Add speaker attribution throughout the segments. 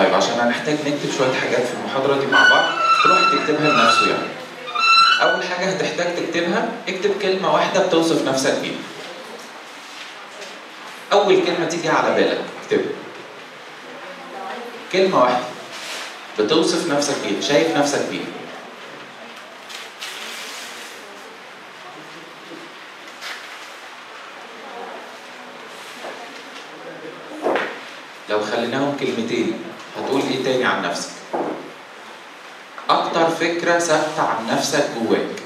Speaker 1: طيب عشان هنحتاج نكتب شويه حاجات في المحاضره دي مع بعض كل واحد يكتبها لنفسه يعني اول حاجه هتحتاج تكتبها اكتب كلمه واحده بتوصف نفسك بيها اول كلمه تيجي على بالك اكتبها كلمه واحده بتوصف نفسك بيها شايف نفسك بيها لو خليناهم كلمتين هتقول ايه تاني عن نفسك اكتر فكرة ثابتة عن نفسك جواك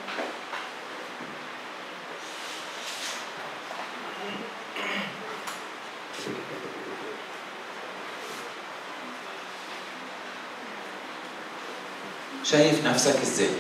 Speaker 1: شايف نفسك ازاي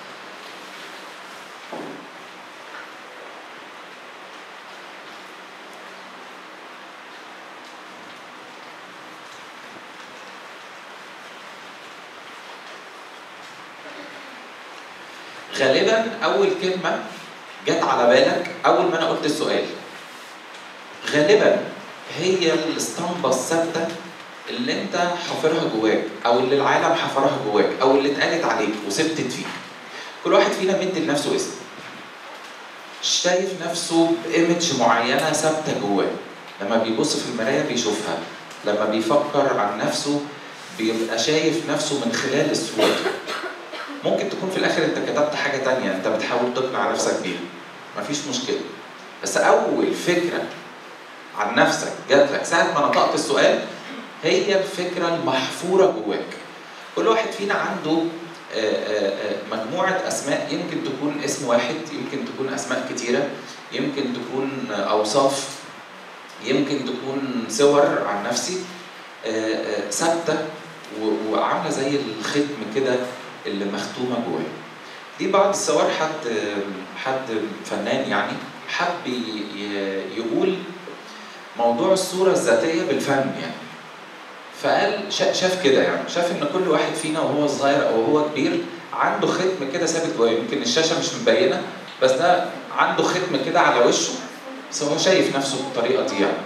Speaker 1: غالبا اول كلمه جت على بالك اول ما انا قلت السؤال غالبا هي الاسطمبه الثابته اللي انت حافرها جواك او اللي العالم حفرها جواك او اللي اتقالت عليك وثبتت فيك كل واحد فينا مدي لنفسه اسم شايف نفسه بايمج معينه ثابته جواه لما بيبص في المرايه بيشوفها لما بيفكر عن نفسه بيبقى شايف نفسه من خلال الصوره دي ممكن تكون في الاخر انت كتبت حاجه تانية انت بتحاول تقنع نفسك بيها مفيش مشكله بس اول فكره عن نفسك جات لك ساعه ما نطقت السؤال هي الفكره المحفوره جواك كل واحد فينا عنده مجموعه اسماء يمكن تكون اسم واحد يمكن تكون اسماء كتيره يمكن تكون اوصاف يمكن تكون صور عن نفسي ثابته وعامله زي الختم كده اللي مختومه جواه دي بعض الصور حد حد فنان يعني حب يقول موضوع الصوره الذاتيه بالفن يعني فقال شاف كده يعني شاف ان كل واحد فينا وهو صغير او هو كبير عنده ختم كده ثابت جواه يمكن الشاشه مش مبينه بس ده عنده ختم كده على وشه بس هو شايف نفسه بالطريقه دي يعني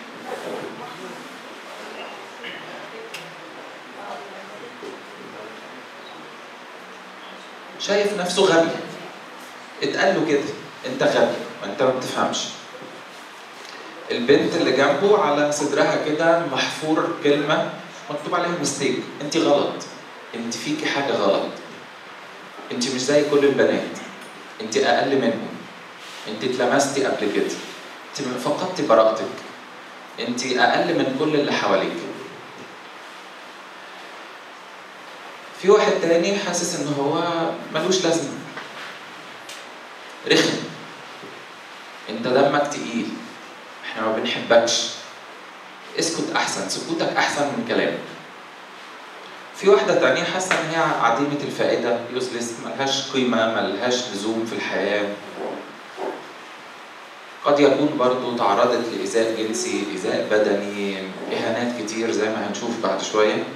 Speaker 1: شايف نفسه غبي اتقال له كده انت غبي وانت ما بتفهمش البنت اللي جنبه على صدرها كده محفور كلمة مكتوب عليها ميستيك انت غلط انت فيكي حاجة غلط انت مش زي كل البنات انت اقل منهم انت اتلمستي قبل كده انت فقدتي براءتك انت اقل من كل اللي حواليك في واحد تاني حاسس ان هو ملوش لازمه رخم انت دمك تقيل احنا ما بنحبكش اسكت احسن سكوتك احسن من كلامك في واحدة تانية حاسة إن هي عديمة الفائدة يوزلس ملهاش قيمة ملهاش لزوم في الحياة قد يكون برضو تعرضت لإيذاء جنسي إيذاء بدني إهانات كتير زي ما هنشوف بعد شوية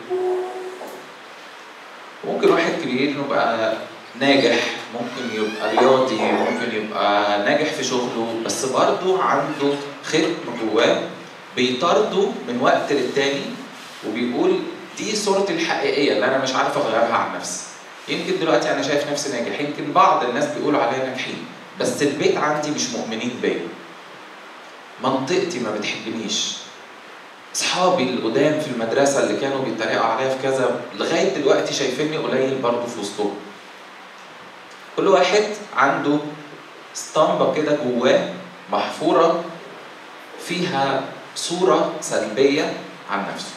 Speaker 1: ممكن واحد كبير يبقى ناجح ممكن يبقى رياضي ممكن يبقى ناجح في شغله بس برضه عنده ختم جواه بيطارده من وقت للتاني وبيقول دي صورتي الحقيقيه اللي انا مش عارف اغيرها عن نفسي يمكن دلوقتي انا شايف نفسي ناجح يمكن بعض الناس بيقولوا عليا ناجحين بس البيت عندي مش مؤمنين بيا منطقتي ما بتحبنيش اصحابي القدام في المدرسه اللي كانوا بيتريقوا عليا في كذا لغايه دلوقتي شايفيني قليل برضه في وسطهم كل واحد عنده اسطمبه كده جواه محفوره فيها صوره سلبيه عن نفسه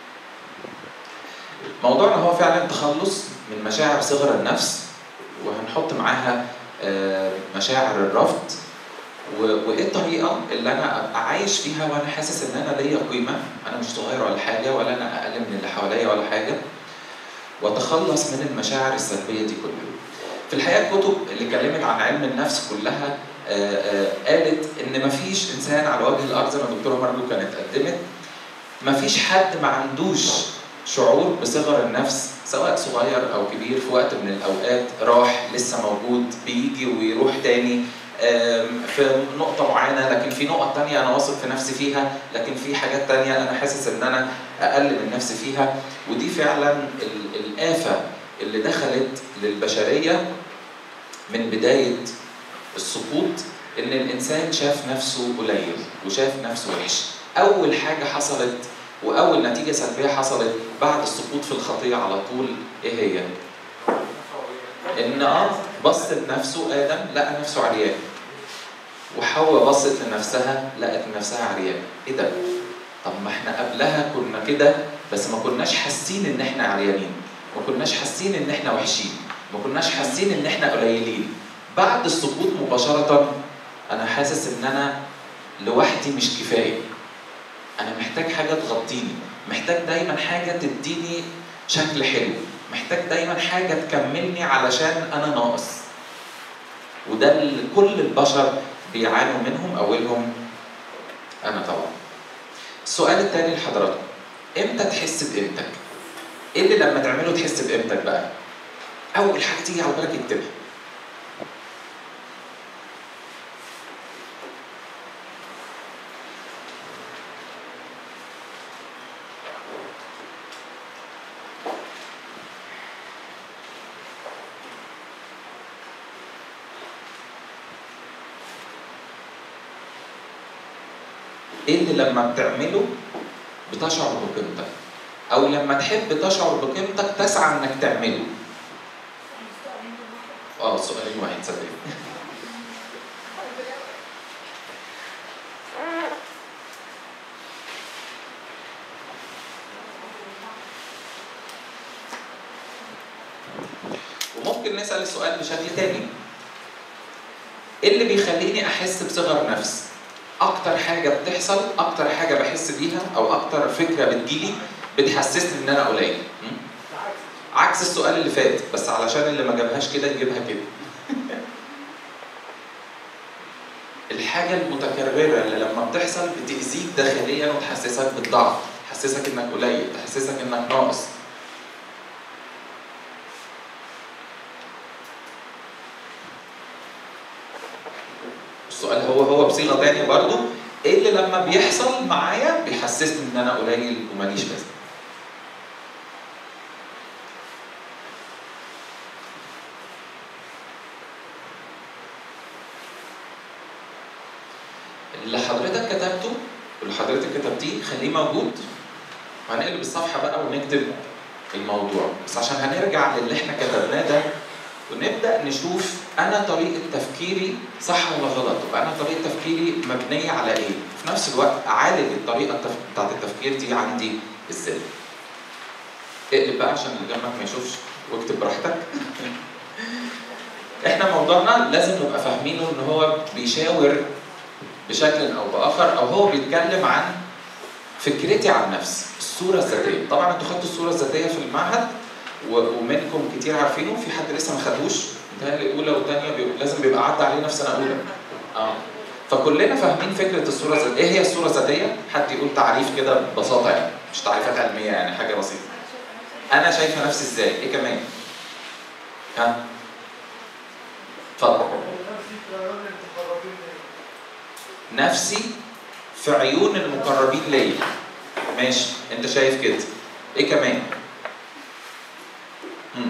Speaker 1: موضوعنا هو فعلا التخلص من مشاعر صغر النفس وهنحط معاها مشاعر الرفض وايه الطريقه اللي انا ابقى عايش فيها وانا حاسس ان انا ليا قيمه انا مش صغير ولا حاجه ولا انا اقل من اللي حواليا ولا حاجه واتخلص من المشاعر السلبيه دي كلها. في الحقيقه الكتب اللي اتكلمت عن علم النفس كلها قالت ان مفيش انسان على وجه الارض زي ما الدكتوره مرجو كانت قدمت مفيش حد ما عندوش شعور بصغر النفس سواء صغير او كبير في وقت من الاوقات راح لسه موجود بيجي ويروح تاني آم، في نقطة معينة لكن في نقط تانية أنا واثق في نفسي فيها لكن في حاجات تانية أنا حاسس إن أنا أقل من نفسي فيها ودي فعلا ال- الآفة اللي دخلت للبشرية من بداية السقوط إن الإنسان شاف نفسه قليل وشاف نفسه وحش أول حاجة حصلت وأول نتيجة سلبية حصلت بعد السقوط في الخطية على طول إيه هي؟ ان اه بص لنفسه ادم لقى نفسه عريان وحواء بصت لنفسها لقت نفسها عريان ايه ده طب ما احنا قبلها كنا كده بس ما كناش حاسين ان احنا عريانين ما كناش حاسين ان احنا وحشين ما كناش حاسين ان احنا قليلين بعد السقوط مباشرة انا حاسس ان انا لوحدي مش كفاية انا محتاج حاجة تغطيني محتاج دايما حاجة تديني شكل حلو محتاج دايما حاجة تكملني علشان أنا ناقص وده اللي كل البشر بيعانوا منهم أولهم أنا طبعا السؤال التاني لحضراتكم إمتى تحس بقيمتك؟ إيه اللي لما تعمله تحس بقيمتك بقى؟ أول حاجة تيجي على بالك اكتبها ايه اللي لما بتعمله بتشعر بقيمتك او لما تحب تشعر بقيمتك تسعى انك تعمله اه سؤالين واحد صدقني وممكن نسأل السؤال بشكل تاني ايه اللي بيخليني احس بصغر نفس اكتر حاجه بتحصل اكتر حاجه بحس بيها او اكتر فكره بتجيلي بتحسسني ان انا قليل م? عكس السؤال اللي فات بس علشان اللي ما جابهاش كده يجيبها كده الحاجه المتكرره اللي لما بتحصل بتاذيك داخليا وتحسسك بالضعف تحسسك انك قليل تحسسك انك ناقص السؤال هو هو بصيغه تانية برضو ايه اللي لما بيحصل معايا بيحسسني ان انا قليل وماليش لازمه اللي حضرتك كتبته واللي حضرتك كتبتيه خليه موجود وهنقلب الصفحه بقى ونكتب الموضوع بس عشان هنرجع للي احنا كتبناه ده ونبدا نشوف انا طريقه تفكيري صح ولا غلط طب انا طريقه تفكيري مبنيه على ايه في نفس الوقت اعالج الطريقه التف... بتاعت التفكير دي عندي ازاي اقلب بقى عشان اللي جنبك ما يشوفش واكتب براحتك احنا موضوعنا لازم نبقى فاهمينه ان هو بيشاور بشكل او باخر او هو بيتكلم عن فكرتي عن نفسي الصوره الذاتيه طبعا انتوا خدتوا الصوره الذاتيه في المعهد و- ومنكم كتير عارفينه في حد لسه ما خدوش متهيألي اولى وثانيه بيبقى لازم بيبقى عدى علينا في سنه اولى اه فكلنا فاهمين فكره الصوره الذاتيه ايه هي الصوره الذاتيه حد يقول تعريف كده ببساطه يعني مش تعريفات علميه يعني حاجه بسيطه انا شايفه نفسي ازاي ايه كمان ها اتفضل نفسي في عيون المقربين ليا ماشي انت شايف كده ايه كمان مم.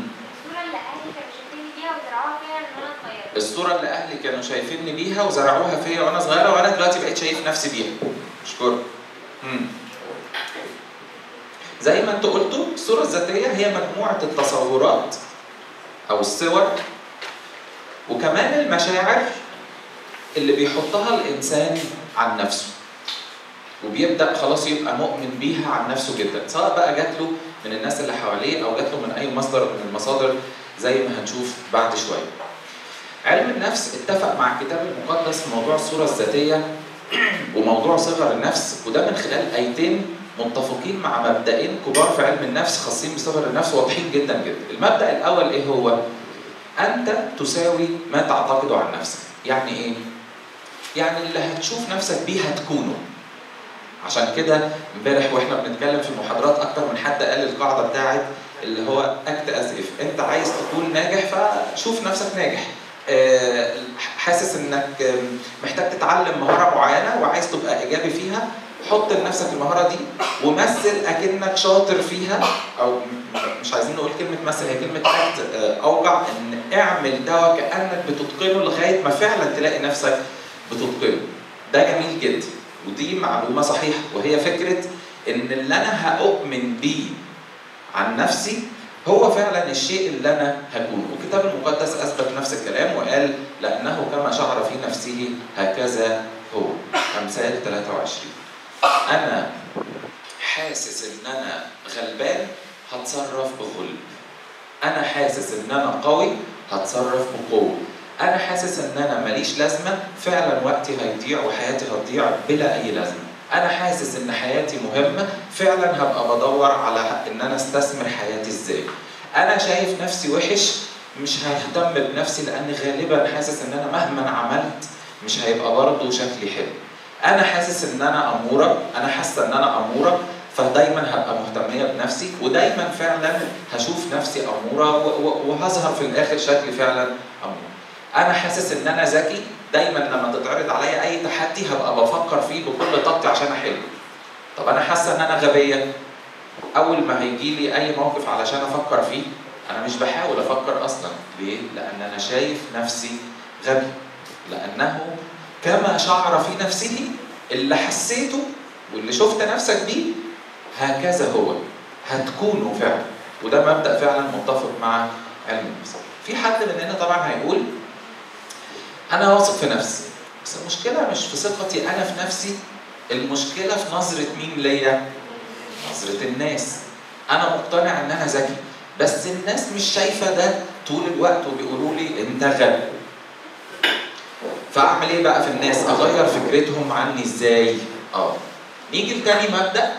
Speaker 2: الصورة اللي أهلي كانوا شايفيني بيها وزرعوها فيا وأنا صغيرة
Speaker 1: الصورة اللي أهلي كانوا شايفيني بيها وزرعوها فيا وأنا صغيرة وأنا دلوقتي بقيت شايف نفسي بيها أشكرك مم. زي ما أنتوا قلتوا الصورة الذاتية هي مجموعة التصورات أو الصور وكمان المشاعر اللي بيحطها الإنسان عن نفسه وبيبدأ خلاص يبقى مؤمن بيها عن نفسه جدا سواء بقى جات له من الناس اللي حواليه أو جات له من أي مصدر من المصادر زي ما هنشوف بعد شوية علم النفس اتفق مع الكتاب المقدس في موضوع الصورة الذاتية وموضوع صغر النفس وده من خلال آيتين متفقين مع مبدئين كبار في علم النفس خاصين بصغر النفس واضحين جدا جدا. المبدأ الأول إيه هو؟ أنت تساوي ما تعتقد عن نفسك. يعني إيه؟ يعني اللي هتشوف نفسك بيه هتكونه. عشان كده امبارح واحنا بنتكلم في المحاضرات اكتر من حد قال القاعده بتاعت اللي هو اكت از اف انت عايز تكون ناجح فشوف نفسك ناجح آه، حاسس انك آم، محتاج تتعلم مهاره معينه وعايز تبقى ايجابي فيها حط لنفسك المهاره دي ومثل اكنك شاطر فيها او م- مش عايزين نقول كلمه مثل هي كلمه اكت آه، اوجع ان اعمل ده وكانك بتتقنه لغايه ما فعلا تلاقي نفسك بتتقنه ده جميل جدا ودي معلومه صحيحه وهي فكره ان اللي انا هؤمن بيه عن نفسي هو فعلا الشيء اللي انا هكونه والكتاب المقدس اثبت نفس الكلام وقال لانه كما شعر في نفسه هكذا هو امثال 23 انا حاسس ان انا غلبان هتصرف بغلب انا حاسس ان انا قوي هتصرف بقوه انا حاسس ان انا ماليش لازمه فعلا وقتي هيضيع وحياتي هتضيع بلا اي لازمه انا حاسس ان حياتي مهمه فعلا هبقى بدور على ان انا استثمر حياتي ازاي انا شايف نفسي وحش مش ههتم بنفسي لان غالبا حاسس ان انا مهما عملت مش هيبقى برضه شكلي حلو انا حاسس ان انا اموره انا حاسه ان انا اموره فدايما هبقى مهتميه بنفسي ودايما فعلا هشوف نفسي اموره و- و- وهظهر في الاخر شكلي فعلا اموره انا حاسس ان انا ذكي دايما لما تتعرض عليا اي تحدي هبقى بفكر فيه بكل طاقتي عشان احله طب انا حاسه ان انا غبيه اول ما هيجي لي اي موقف علشان افكر فيه انا مش بحاول افكر اصلا ليه لان انا شايف نفسي غبي لانه كما شعر في نفسه اللي حسيته واللي شفت نفسك بيه هكذا هو هتكونه فعلا وده مبدا فعلا متفق مع علم النفس في حد مننا طبعا هيقول انا واثق في نفسي بس المشكله مش في ثقتي انا في نفسي المشكله في نظره مين ليا نظره الناس انا مقتنع ان انا ذكي بس الناس مش شايفه ده طول الوقت وبيقولوا لي انت غبي فاعمل ايه بقى في الناس اغير فكرتهم عني ازاي اه نيجي لتاني مبدا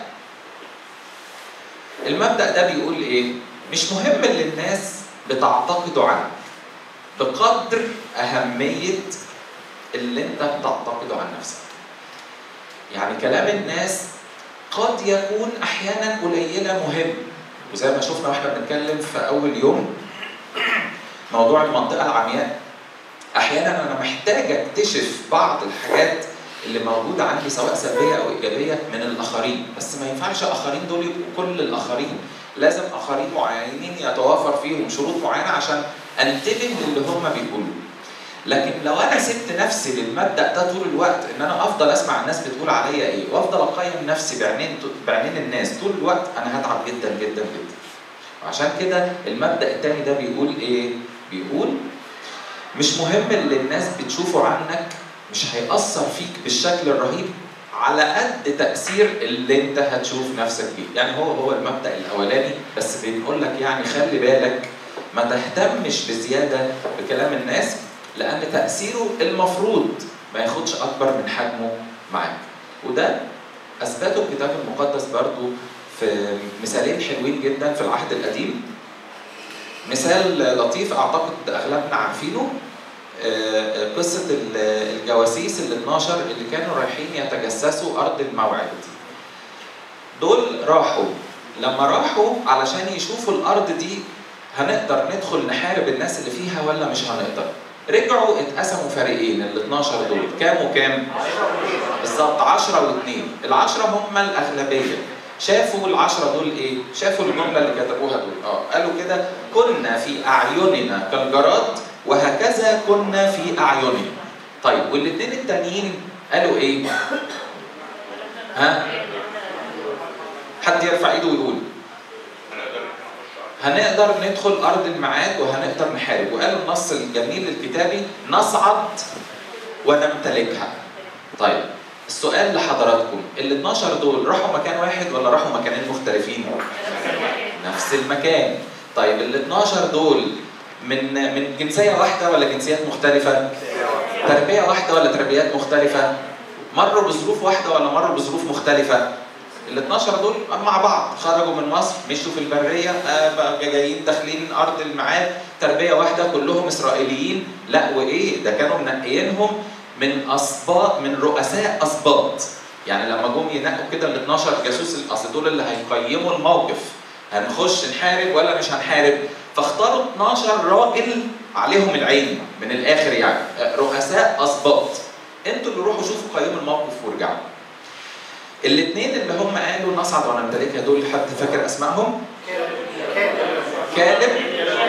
Speaker 1: المبدا ده بيقول ايه مش مهم اللي الناس بتعتقده عنك بقدر اهميه اللي انت بتعتقده عن نفسك يعني كلام الناس قد يكون احيانا قليله مهم وزي ما شفنا واحنا بنتكلم في اول يوم موضوع المنطقه العمياء احيانا انا محتاج اكتشف بعض الحاجات اللي موجوده عندي سواء سلبيه او ايجابيه من الاخرين بس ما ينفعش اخرين دول يبقوا كل الاخرين لازم اخرين معينين يتوافر فيهم شروط معينه عشان انتبه للي هم بيقولوه لكن لو انا سبت نفسي للمبدا ده طول الوقت ان انا افضل اسمع الناس بتقول عليا ايه وافضل اقيم نفسي بعينين بعينين الناس طول الوقت انا هتعب جدا جدا جدا وعشان كده المبدا الثاني ده بيقول ايه بيقول مش مهم اللي الناس بتشوفه عنك مش هيأثر فيك بالشكل الرهيب على قد تأثير اللي انت هتشوف نفسك بيه يعني هو هو المبدأ الأولاني بس بنقول لك يعني خلي بالك ما تهتمش بزيادة بكلام الناس لأن تأثيره المفروض ما ياخدش أكبر من حجمه معاك وده أثبته الكتاب المقدس برضو في مثالين حلوين جدا في العهد القديم مثال لطيف أعتقد أغلبنا عارفينه آه، قصة ال- الجواسيس ال 12 اللي كانوا رايحين يتجسسوا أرض الموعد. دول راحوا لما راحوا علشان يشوفوا الأرض دي هنقدر ندخل نحارب الناس اللي فيها ولا مش هنقدر؟ رجعوا اتقسموا فريقين ال 12 دول كام وكام؟ بالظبط 10 و2 العشرة هم الأغلبية شافوا العشرة دول ايه؟ شافوا الجملة اللي كتبوها دول اه قالوا كده كنا في أعيننا كالجراد وهكذا كنا في أعينهم طيب والاثنين التانيين قالوا ايه؟ ها؟ حد يرفع ايده ويقول هنقدر ندخل ارض الميعاد وهنقدر نحارب وقالوا النص الجميل الكتابي نصعد ونمتلكها طيب السؤال لحضراتكم ال 12 دول راحوا مكان واحد ولا راحوا مكانين مختلفين؟ نفس المكان طيب ال 12 دول من من جنسيه واحده ولا جنسيات مختلفه؟ تربيه واحده ولا تربيات مختلفه؟ مروا بظروف واحده ولا مروا بظروف مختلفه؟ ال 12 دول مع بعض خرجوا من مصر مشوا في البريه آه بقى جايين داخلين ارض الميعاد تربيه واحده كلهم اسرائيليين لا وايه ده كانوا منقيينهم من اسباط من رؤساء اسباط يعني لما جم ينقوا كده ال 12 جاسوس الاصل دول اللي هيقيموا الموقف هنخش نحارب ولا مش هنحارب فاختاروا 12 راجل عليهم العين من الاخر يعني رؤساء اسباط انتوا اللي روحوا شوفوا قيموا الموقف وارجعوا الاثنين اللي هم قالوا نصعد ونمتلكها دول حد فاكر اسمائهم؟ كالب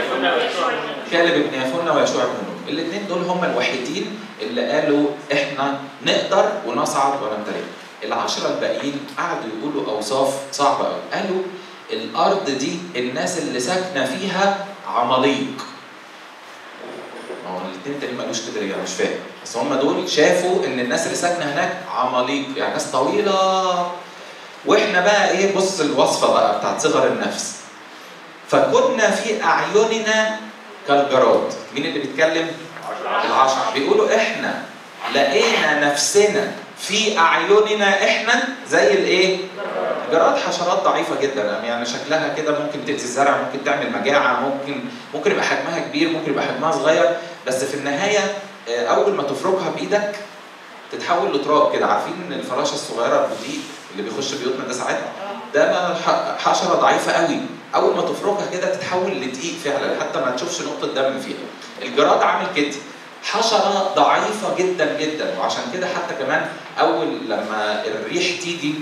Speaker 1: كالب بن يفنة ويشوع بن نون الاثنين دول هم الوحيدين اللي قالوا احنا نقدر ونصعد ونمتلك العشرة الباقيين قعدوا يقولوا اوصاف صعبة قوي قالوا الارض دي الناس اللي ساكنة فيها عماليق ما هو الاثنين التانيين ما قالوش كده يعني مش فاهم بس هم دول شافوا ان الناس اللي ساكنه هناك عماليق يعني ناس طويله واحنا بقى ايه بص الوصفه بقى بتاعت صغر النفس فكنا في اعيننا كالجراد مين اللي بيتكلم العشرة بيقولوا احنا لقينا نفسنا في اعيننا احنا زي الايه جراد حشرات ضعيفه جدا يعني شكلها كده ممكن تاذي الزرع ممكن تعمل مجاعه ممكن ممكن يبقى حجمها كبير ممكن يبقى حجمها صغير بس في النهايه اول ما تفركها بايدك تتحول لتراب كده عارفين ان الفراشه الصغيره البوتيق اللي بيخش بيوتنا ده ساعات ده حشره ضعيفه قوي اول ما تفركها كده تتحول لدقيق فعلا حتى ما تشوفش نقطه دم فيها الجراد عامل كده حشره ضعيفه جدا جدا وعشان كده حتى كمان اول لما الريح تيجي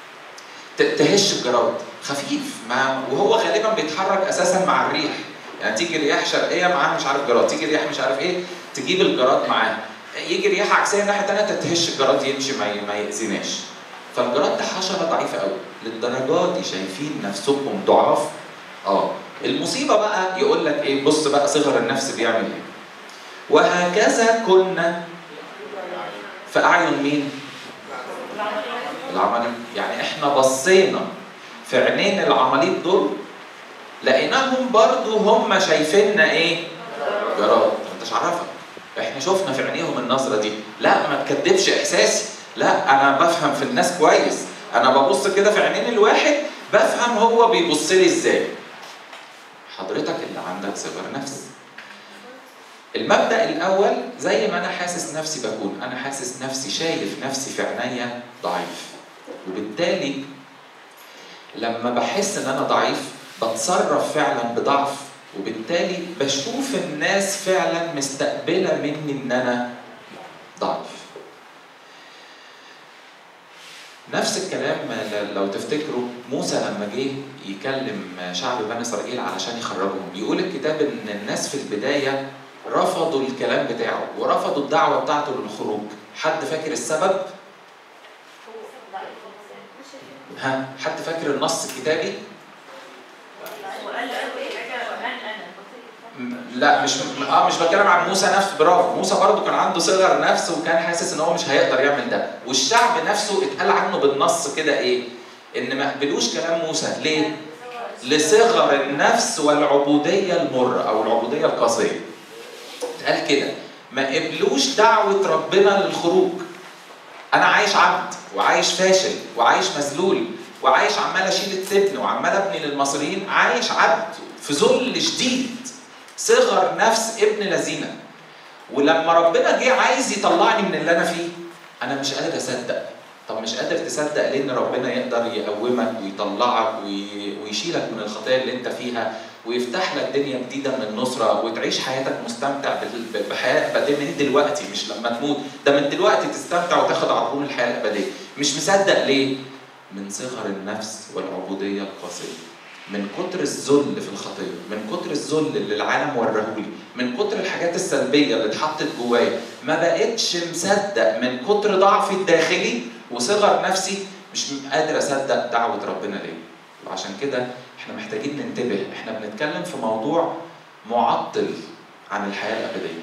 Speaker 1: تهش الجراد خفيف ما وهو غالبا بيتحرك اساسا مع الريح يعني تيجي رياح شرقيه معاها مش عارف جراد تيجي رياح مش عارف ايه تجيب الجراد معاها يجي رياح عكسيه الناحيه الثانيه تهش الجراد يمشي ما ما ياذيناش فالجراد ده حشره ضعيفه قوي للدرجه دي شايفين نفسكم ضعاف اه المصيبه بقى يقول لك ايه بص بقى صغر النفس بيعمل ايه وهكذا كنا في اعين مين العماليق يعني احنا بصينا في عينين العماليق دول لقيناهم برضو هم شايفيننا ايه جراد انت عارفها احنا شفنا في عينيهم النظره دي لا ما تكدبش احساسي لا انا بفهم في الناس كويس انا ببص كده في عينين الواحد بفهم هو بيبص لي ازاي حضرتك اللي عندك صغر نفس المبدا الاول زي ما انا حاسس نفسي بكون انا حاسس نفسي شايف نفسي في عينيا ضعيف وبالتالي لما بحس ان انا ضعيف بتصرف فعلا بضعف وبالتالي بشوف الناس فعلا مستقبله مني ان انا ضعيف نفس الكلام لو تفتكروا موسى لما جه يكلم شعب بني اسرائيل علشان يخرجهم بيقول الكتاب ان الناس في البدايه رفضوا الكلام بتاعه ورفضوا الدعوه بتاعته للخروج حد فاكر السبب ها حد فاكر النص الكتابي لا مش اه مش بتكلم عن موسى نفسه برافو موسى برضه كان عنده صغر نفس وكان حاسس ان هو مش هيقدر يعمل ده والشعب نفسه اتقال عنه بالنص كده ايه ان ما قبلوش كلام موسى ليه لصغر النفس والعبوديه المره او العبوديه القاسيه اتقال كده ما قبلوش دعوه ربنا للخروج انا عايش عبد وعايش فاشل وعايش مذلول وعايش عمال اشيل التبن وعمال ابني للمصريين عايش عبد في ذل شديد صغر نفس ابن لذينه ولما ربنا جه عايز يطلعني من اللي انا فيه انا مش قادر اصدق طب مش قادر تصدق ليه ان ربنا يقدر يقومك ويطلعك ويشيلك من الخطايا اللي انت فيها ويفتح لك دنيا جديده من النصره وتعيش حياتك مستمتع بحياه ده من دلوقتي مش لما تموت ده من دلوقتي تستمتع وتاخد عربون الحياه الابديه مش مصدق ليه من صغر النفس والعبوديه القاسيه من كتر الذل في الخطيه من كتر الذل اللي العالم ورهولي من كتر الحاجات السلبيه اللي اتحطت جوايا ما بقتش مصدق من كتر ضعفي الداخلي وصغر نفسي مش قادر اصدق دعوه ربنا ليه وعشان كده احنا محتاجين ننتبه احنا بنتكلم في موضوع معطل عن الحياه الابديه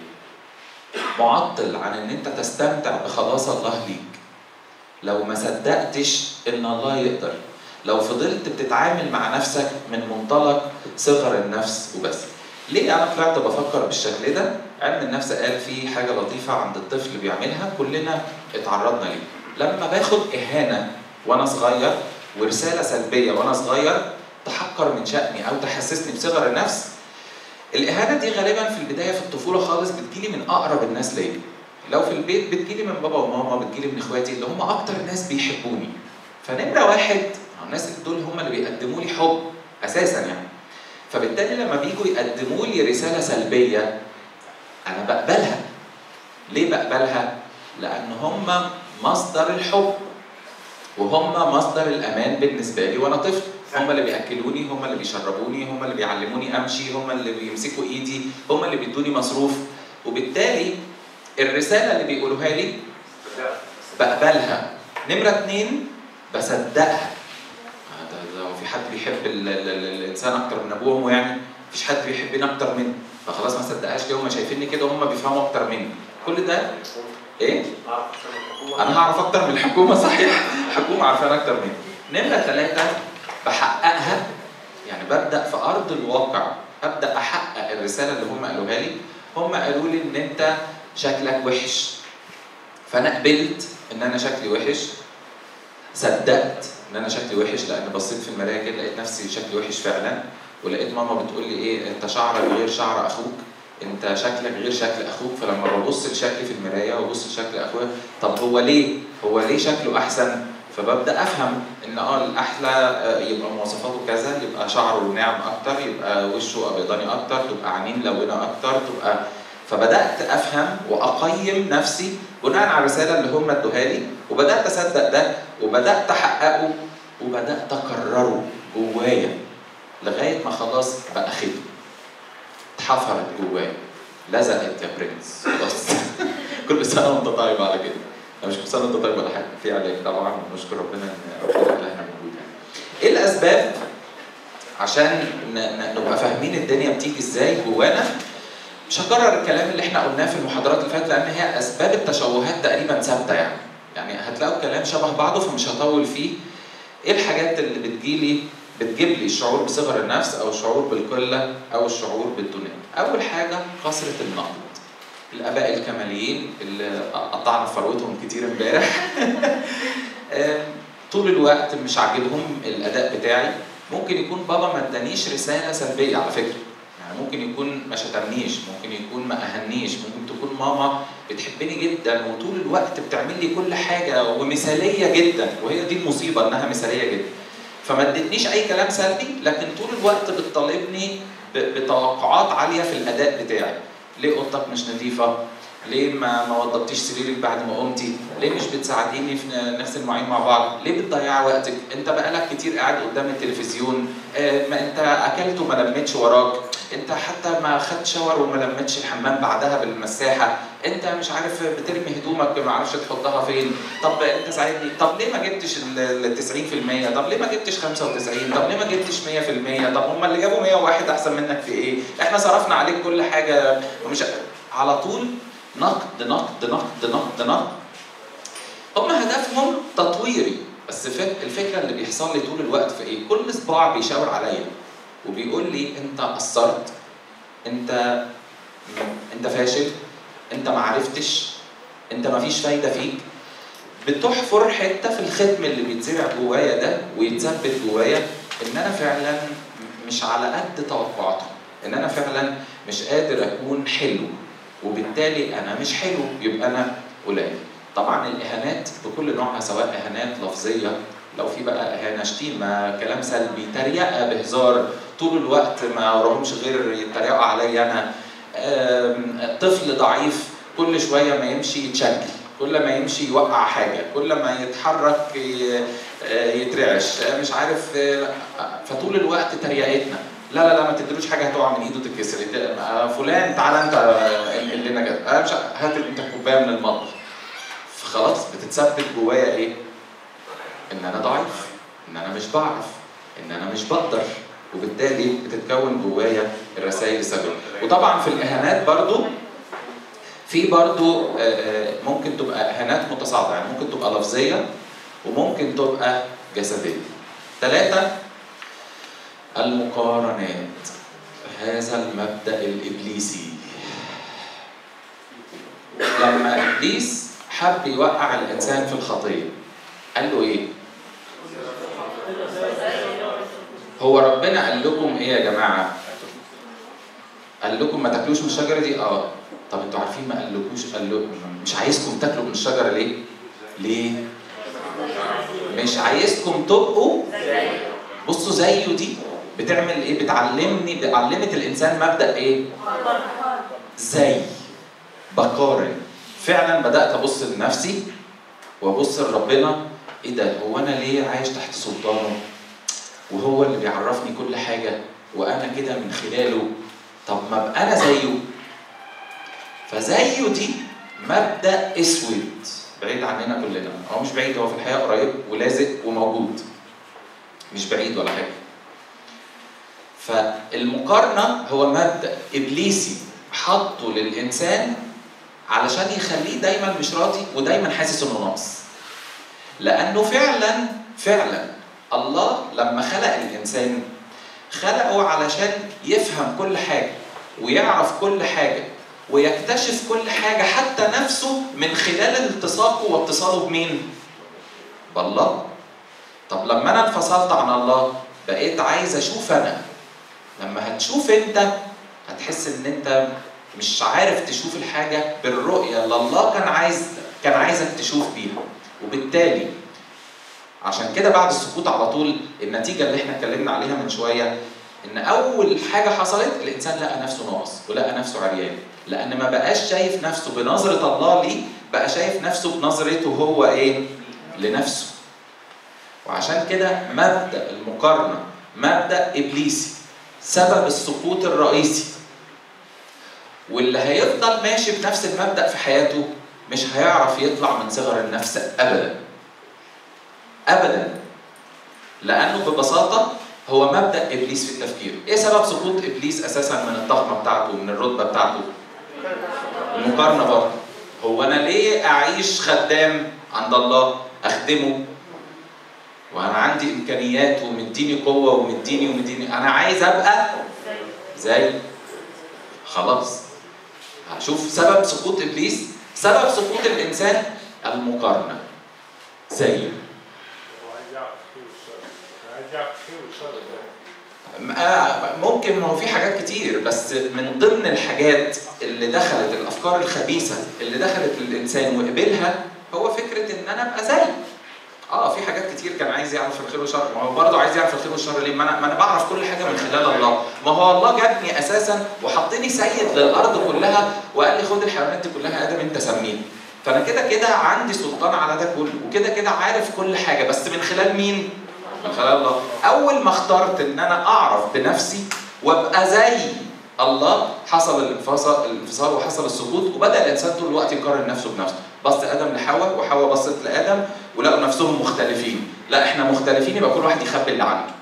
Speaker 1: معطل عن ان انت تستمتع بخلاص الله ليك لو ما صدقتش ان الله يقدر لو فضلت بتتعامل مع نفسك من منطلق صغر النفس وبس ليه انا طلعت بفكر بالشكل ده علم النفس قال في حاجه لطيفه عند الطفل بيعملها كلنا اتعرضنا ليه لما باخد اهانه وانا صغير ورساله سلبيه وانا صغير تحقر من شأني او تحسسني بصغر النفس الاهانه دي غالبا في البدايه في الطفوله خالص بتجيلي من اقرب الناس ليا لو في البيت بتجيلي من بابا وماما بتجيلي من اخواتي اللي هم اكتر ناس بيحبوني فنمره واحد الناس دول هم اللي بيقدموا لي حب اساسا يعني فبالتالي لما بيجوا يقدموا لي رساله سلبيه انا بقبلها ليه بقبلها لان هم مصدر الحب وهم مصدر الامان بالنسبه لي وانا طفل هم اللي بياكلوني هم اللي بيشربوني هم اللي بيعلموني امشي هم اللي بيمسكوا ايدي هم اللي بيدوني مصروف وبالتالي الرساله اللي بيقولوها لي بقبلها نمره اتنين بصدقها آه ده ده هو في حد بيحب ال ال ال الانسان اكتر من ابوه وامه يعني مفيش حد بيحبني اكتر مني فخلاص ما صدقهاش ليه هم شايفيني كده وهم بيفهموا اكتر مني كل ده ايه انا هعرف اكتر من الحكومه صحيح الحكومه عارفانا اكتر مني نمره ثلاثه بحققها يعني ببدا في ارض الواقع ابدا احقق الرساله اللي هم قالوها لي هم قالوا لي ان انت شكلك وحش فانا قبلت ان انا شكلي وحش صدقت ان انا شكلي وحش لان بصيت في المرايه كده لقيت نفسي شكلي وحش فعلا ولقيت ماما بتقول لي ايه انت شعرك غير شعر اخوك انت شكلك غير شكل اخوك فلما ببص لشكلي في المرايه وابص لشكل اخويا طب هو ليه؟ هو ليه شكله احسن؟ فببدا افهم ان اه الاحلى آه، يبقى مواصفاته كذا يبقى شعره ناعم اكتر يبقى وشه ابيضاني اكتر تبقى عينيه ملونه اكتر تبقى فبدات افهم واقيم نفسي بناء على الرساله اللي هم ادوها لي وبدات اصدق ده وبدات احققه وبدات اكرره جوايا لغايه ما خلاص بقى خدمه اتحفرت جوايا لزقت يا برنس خلاص كل سنه وانت طيب على كده أنا مش كل سنه وانت طيب ولا حاجه في علاج طبعا ونشكر ربنا ان ربنا الهنا موجود يعني ايه الاسباب عشان ن- ن- نبقى فاهمين الدنيا بتيجي ازاي جوانا مش هكرر الكلام اللي احنا قلناه في المحاضرات اللي فاتت لان هي اسباب التشوهات تقريبا ثابته يعني يعني هتلاقوا الكلام شبه بعضه فمش هطول فيه ايه الحاجات اللي بتجيلي بتجيب لي الشعور بصغر النفس او الشعور بالقله او الشعور بالدونيه اول حاجه كثره النقد الاباء الكماليين اللي قطعنا في فروتهم كتير امبارح آم، طول الوقت مش عاجبهم الاداء بتاعي ممكن يكون بابا ما ادانيش رساله سلبيه على فكره يعني ممكن يكون ما شتمنيش ممكن يكون ما اهنيش ممكن تكون ماما بتحبني جدا وطول الوقت بتعمل لي كل حاجه ومثاليه جدا وهي دي المصيبه انها مثاليه جدا فما ادتنيش اي كلام سلبي لكن طول الوقت بتطالبني ب- بتوقعات عاليه في الاداء بتاعي ليه اوضتك مش نظيفه ليه ما ما وضبتيش سريرك بعد ما قمتي؟ ليه مش بتساعديني في ن- نغسل المواعين مع بعض؟ ليه بتضيعي وقتك؟ انت بقالك كتير قاعد قدام التلفزيون، آه، ما انت اكلت وما لمتش وراك، انت حتى ما خدت شاور وما لمتش الحمام بعدها بالمساحه، انت مش عارف بترمي هدومك ما عارفش تحطها فين، طب انت ساعدني، طب ليه ما جبتش ال 90%؟ طب ليه ما جبتش 95؟ طب ليه ما جبتش 100%؟ طب هم اللي جابوا 101 احسن منك في ايه؟ احنا صرفنا عليك كل حاجه ومش على طول نقد نقد نقد نقد نقد هم هدفهم تطويري بس فك- الفكره اللي بيحصل لي طول الوقت في ايه؟ كل صباع بيشاور عليا وبيقول لي انت قصرت انت انت فاشل انت ما عرفتش انت ما فيش فايده فيك بتحفر حته في الختم اللي بيتزرع جوايا ده ويتثبت جوايا ان انا فعلا مش على قد توقعاتهم ان انا فعلا مش قادر اكون حلو وبالتالي انا مش حلو يبقى انا قليل طبعا الاهانات بكل نوعها سواء اهانات لفظيه لو في بقى اهانه شتيمه كلام سلبي تريقه بهزار طول الوقت ما وراهمش غير يتريقوا عليا انا آم، طفل ضعيف كل شويه ما يمشي يتشكل كل ما يمشي يوقع حاجه كل ما يتحرك ي- آه، يترعش آه، مش عارف آه، فطول الوقت تريقتنا لا لا لا ما تديلوش حاجه هتقع من ايده تتكسر إنت- آه، فلان تعالى انت آه، انقل لنا كده آه، مش ع- هات انت كوبايه من المطبخ فخلاص بتتثبت جوايا ايه؟ ان انا ضعيف ان انا مش بعرف ان انا مش بقدر وبالتالي بتتكون جوايا الرسائل السلبيه وطبعا في الاهانات برضو في برضو آه، آه، ممكن تبقى اهانات متصاعده يعني ممكن تبقى لفظيه وممكن تبقى جسديه ثلاثه المقارنات هذا المبدا الابليسي لما ابليس حب يوقع الانسان في الخطيه قال له ايه هو ربنا قال لكم ايه يا جماعه قال لكم ما تاكلوش من الشجره دي اه طب انتوا عارفين ما قالكوش قال لكم مش عايزكم تاكلوا من الشجره ليه ليه مش عايزكم تبقوا بصوا زيه دي بتعمل ايه بتعلمني علمت الانسان مبدا ايه زي بقارن فعلا بدات ابص لنفسي وابص لربنا ايه ده هو انا ليه عايش تحت سلطانه وهو اللي بيعرفني كل حاجه وانا كده من خلاله طب ما ابقى انا زيه فزيه دي مبدا اسود بعيد عننا كلنا هو مش بعيد هو في الحقيقه قريب ولازق وموجود مش بعيد ولا حاجه فالمقارنه هو مبدا ابليسي حطه للانسان علشان يخليه دايما مش راضي ودايما حاسس انه ناقص لانه فعلا فعلا الله لما خلق الانسان خلقه علشان يفهم كل حاجه ويعرف كل حاجه ويكتشف كل حاجه حتى نفسه من خلال التصاقه واتصاله بمين؟ بالله طب لما انا انفصلت عن الله بقيت عايز اشوف انا لما هتشوف انت هتحس ان انت مش عارف تشوف الحاجه بالرؤيه اللي الله كان عايز كان عايزك تشوف بيها وبالتالي عشان كده بعد السقوط على طول النتيجه اللي احنا اتكلمنا عليها من شويه ان اول حاجه حصلت الانسان لقى نفسه ناقص ولقى نفسه عريان لان ما بقاش شايف نفسه بنظره الله ليه بقى شايف نفسه بنظرته هو ايه لنفسه وعشان كده مبدا المقارنه مبدا ابليسي سبب السقوط الرئيسي واللي هيفضل ماشي بنفس المبدا في حياته مش هيعرف يطلع من صغر النفس ابدا ابدا لانه ببساطه هو مبدا ابليس في التفكير ايه سبب سقوط ابليس اساسا من الضخمه بتاعته من الرتبه بتاعته المقارنه برضه هو انا ليه اعيش خدام عند الله اخدمه وانا عندي امكانيات ومديني قوه ومديني ومديني انا عايز ابقى زي خلاص هشوف سبب سقوط ابليس سبب سقوط الانسان المقارنه زيه ممكن ما هو في حاجات كتير بس من ضمن الحاجات اللي دخلت الافكار الخبيثه اللي دخلت للانسان وقبلها هو فكره ان انا ابقى زي اه في حاجات كتير كان عايز يعرف الخير والشر ما هو برضه عايز يعرف الخير والشر ليه ما انا ما انا بعرف كل حاجه من خلال الله ما هو الله جابني اساسا وحطني سيد للارض كلها وقال لي خد الحيوانات دي كلها ادم انت سميني فانا كده كده عندي سلطان على ده كله وكده كده عارف كل حاجه بس من خلال مين من خلال الله اول ما اخترت ان انا اعرف بنفسي وابقى زي الله حصل الانفصال الانفصال وحصل السقوط وبدا الانسان طول الوقت يقارن نفسه بنفسه بص ادم لحواء وحواء بصت لادم ولقوا نفسهم مختلفين لا احنا مختلفين يبقى كل واحد يخبي اللي عنده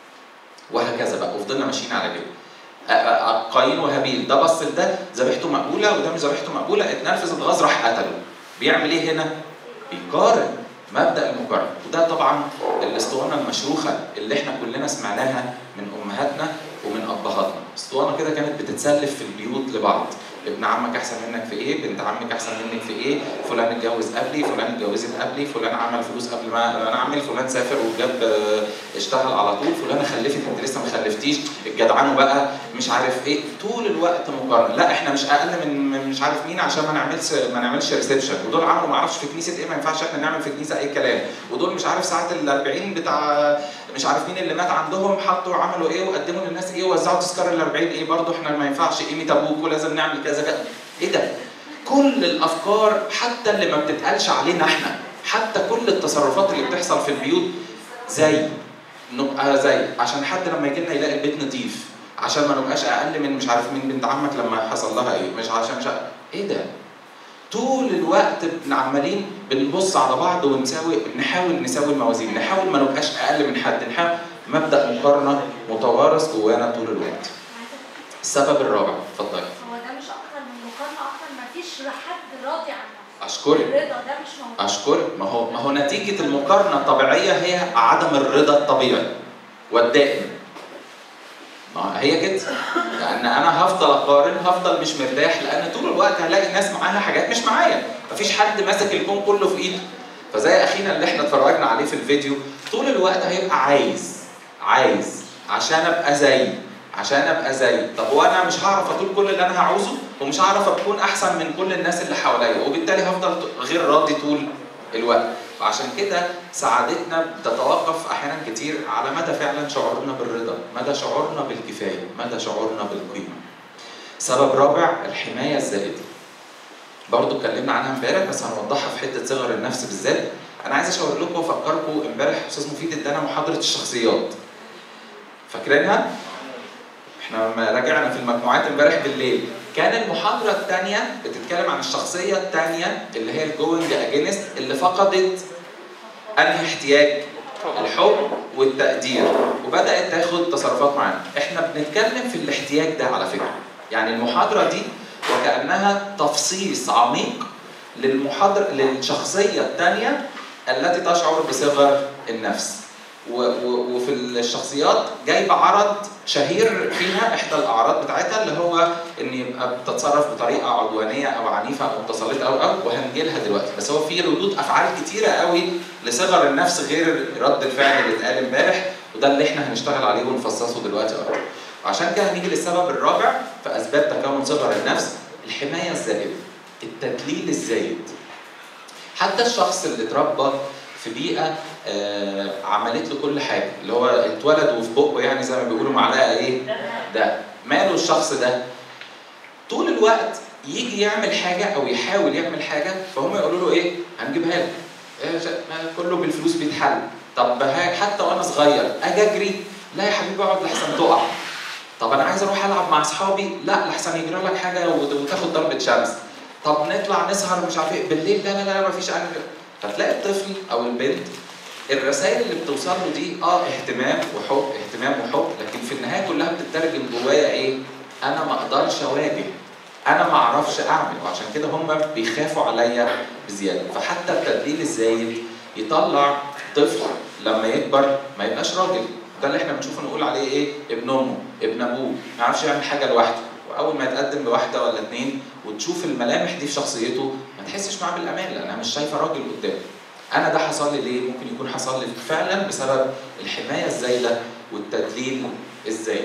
Speaker 1: وهكذا بقى وفضلنا ماشيين على كده قايين وهابيل ده بص لده ذبيحته مقبوله وده مش ذبيحته مقبوله اتنرفز اتغاظ راح قتله بيعمل ايه هنا؟ بيقارن مبدا المقارنه وده طبعا الاسطوانه المشروخه اللي احنا كلنا سمعناها من امهاتنا ومن ابهاتنا اسطوانه كده كانت بتتسلف في البيوت لبعض ابن عمك احسن منك في ايه بنت عمك احسن منك في ايه فلان اتجوز قبلي فلان اتجوزت قبلي فلان عمل فلوس قبل ما انا اعمل فلان سافر وجاب اشتغل على طول فلانه خلفت انت لسه ما خلفتيش اتجدعنوا بقى مش عارف ايه طول الوقت مقارنه لا احنا مش اقل من مش عارف مين عشان ما نعملش ما نعملش ريسبشن ودول عملوا ما اعرفش في كنيسه ايه ما ينفعش احنا نعمل في كنيسه اي كلام ودول مش عارف ساعه ال 40 بتاع مش عارف مين اللي مات عندهم حطوا عملوا ايه وقدموا للناس ايه ووزعوا تذكار ال 40 ايه برضه احنا ما ينفعش قيمه ابوك ولازم نعمل كذا كذا ايه ده؟ كل الافكار حتى اللي ما بتتقالش علينا احنا حتى كل التصرفات اللي بتحصل في البيوت زي نبقى زي عشان حد لما يجي لنا يلاقي البيت نظيف عشان ما نبقاش اقل من مش عارف مين بنت عمك لما حصل لها ايه مش عشان مش عارف. ايه ده؟ طول الوقت عمالين بنبص على بعض ونساوي نحاول نساوي الموازين نحاول ما نبقاش اقل من حد نحاول مبدا مقارنه متوارث جوانا طول الوقت السبب الرابع اتفضلي
Speaker 3: هو ده مش اكتر من مقارنه اكتر ما فيش حد راضي عن نفسه
Speaker 1: اشكرك
Speaker 3: الرضا ده مش موجود
Speaker 1: اشكرك ما هو ما هو نتيجه المقارنه الطبيعيه هي عدم الرضا الطبيعي والدائم ما هي كده لان انا هفضل اقارن هفضل مش مرتاح لان طول الوقت هلاقي ناس معاها حاجات مش معايا مفيش حد ماسك الكون كله في ايده فزي اخينا اللي احنا اتفرجنا عليه في الفيديو طول الوقت هيبقى عايز عايز عشان ابقى زي عشان ابقى زي طب وانا مش هعرف اطول كل اللي انا هعوزه ومش هعرف اكون احسن من كل الناس اللي حواليا وبالتالي هفضل غير راضي طول الوقت وعشان كده سعادتنا بتتوقف احيانا كتير على مدى فعلا شعورنا بالرضا مدى شعورنا بالكفايه مدى شعورنا بالقيمه سبب رابع الحمايه الزائده برضو اتكلمنا عنها امبارح بس هنوضحها في حته صغر النفس بالذات انا عايز اشاور لكم وافكركم امبارح استاذ مفيد ادانا محاضره الشخصيات فاكرينها احنا لما راجعنا في المجموعات امبارح بالليل كان المحاضره الثانيه بتتكلم عن الشخصيه الثانيه اللي هي الجوينج اجينست اللي فقدت انهي احتياج الحب والتقدير وبدات تاخد تصرفات معانا احنا بنتكلم في الاحتياج ده على فكره يعني المحاضره دي وكانها تفصيص عميق للمحاضر للشخصيه الثانيه التي تشعر بصغر النفس و- و- وفي الشخصيات جايبه عرض شهير فيها احدى الاعراض بتاعتها اللي هو ان يبقى بتتصرف بطريقه عدوانيه او عنيفه او متسلطه او او وهنجيلها دلوقتي بس هو في ردود افعال كتيره قوي لصغر النفس غير رد الفعل اللي اتقال امبارح وده اللي احنا هنشتغل عليه ونفصصه دلوقتي اكتر عشان كده هنيجي للسبب الرابع في اسباب تكون صغر النفس الحمايه الزائده التدليل الزايد حتى الشخص اللي اتربى في بيئه آه عملت له كل حاجه اللي هو اتولد وفي بقه يعني زي ما بيقولوا معلقه ايه ده ماله الشخص ده طول الوقت يجي يعمل حاجه او يحاول يعمل حاجه فهم يقولوا له ايه هنجيبها لك إيه ش- ما كله بالفلوس بيتحل طب ها- حتى وانا صغير اجي اجري لا يا حبيبي اقعد لحسن تقع طب انا عايز اروح العب مع اصحابي لا لحسن يجرى لك حاجه وت- وتاخد ضربه شمس طب نطلع نسهر مش عارف ايه بالليل لا لا لا مفيش انا فتلاقي الطفل او البنت الرسائل اللي بتوصل له دي اه اهتمام وحب اهتمام وحب لكن في النهايه كلها بتترجم جوايا ايه؟ انا ما اقدرش اواجه انا ما اعرفش اعمل وعشان كده هم بيخافوا عليا بزياده فحتى التدليل الزايد يطلع طفل لما يكبر ما يبقاش راجل ده اللي احنا بنشوفه نقول عليه ايه ابن امه ابن ابوه ما يعرفش يعمل حاجه لوحده واول ما يتقدم بواحده ولا اتنين وتشوف الملامح دي في شخصيته ما تحسش معاه بالامان لانها مش شايفه راجل قدامه انا ده حصل لي ليه ممكن يكون حصل لي فعلا بسبب الحمايه الزايده والتدليل الزايد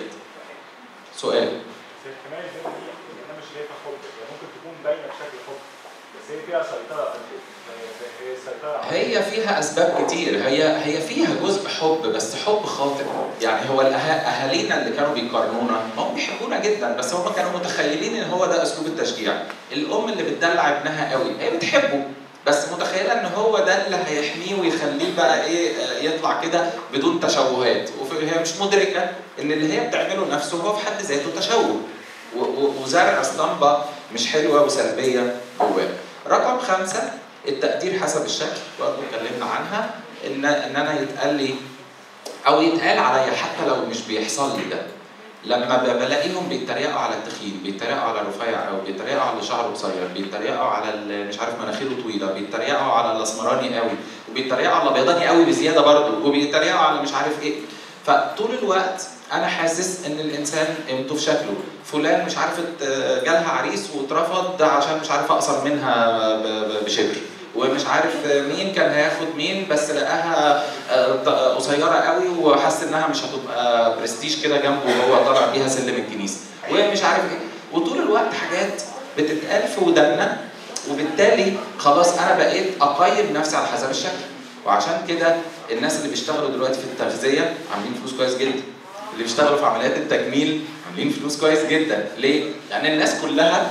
Speaker 1: سؤال
Speaker 4: بس الحمايه الزايده دي انا مش شايفها حب هي ممكن تكون باينه بشكل حب بس هي فيها سيطره قد ايه؟ هي السيطره على-
Speaker 1: هي فيها اسباب كتير هي هي فيها جزء حب بس حب خاطئ يعني هو الأه- اهالينا اللي كانوا بيقارنونا هم بيحبونا جدا بس هم كانوا متخيلين ان هو ده اسلوب التشجيع الام اللي بتدلع ابنها قوي هي بتحبه بس متخيله ان هو ده اللي هيحميه ويخليه بقى ايه آه، يطلع كده بدون تشوهات وهي مش مدركه ان اللي هي بتعمله نفسه هو في حد ذاته تشوه و- و- وزرع اسطمبه مش حلوه وسلبيه جواه رقم خمسه التقدير حسب الشكل برضه اتكلمنا عنها ان ان انا يتقال لي او يتقال عليا حتى لو مش بيحصل لي ده لما ب- بلاقيهم بيتريقوا على التخين بيتريقوا على الرفيع او بيتريقوا على اللي شعره قصير بيتريقوا على اللي مش عارف مناخيره طويله بيتريقوا على الاسمراني قوي وبيتريقوا على الابيضاني قوي بزياده برضه وبيتريقوا على مش عارف ايه فطول الوقت انا حاسس ان الانسان قيمته في شكله فلان مش عارف ات- جالها عريس واترفض عشان مش عارف اقصر منها ب- ب- بشبر ومش عارف مين كان هياخد مين بس لقاها آه، ط- قصيره قوي وحس انها مش هتبقى برستيج كده جنبه وهو طالع بيها سلم الكنيسه ومش عارف ايه وطول الوقت حاجات بتتقال في ودنا وبالتالي خلاص انا بقيت اقيم نفسي على حسب الشكل وعشان كده الناس اللي بيشتغلوا دلوقتي في التغذيه عاملين فلوس كويس جدا اللي بيشتغلوا في عمليات التجميل عاملين فلوس كويس جدا ليه؟ يعني الناس كلها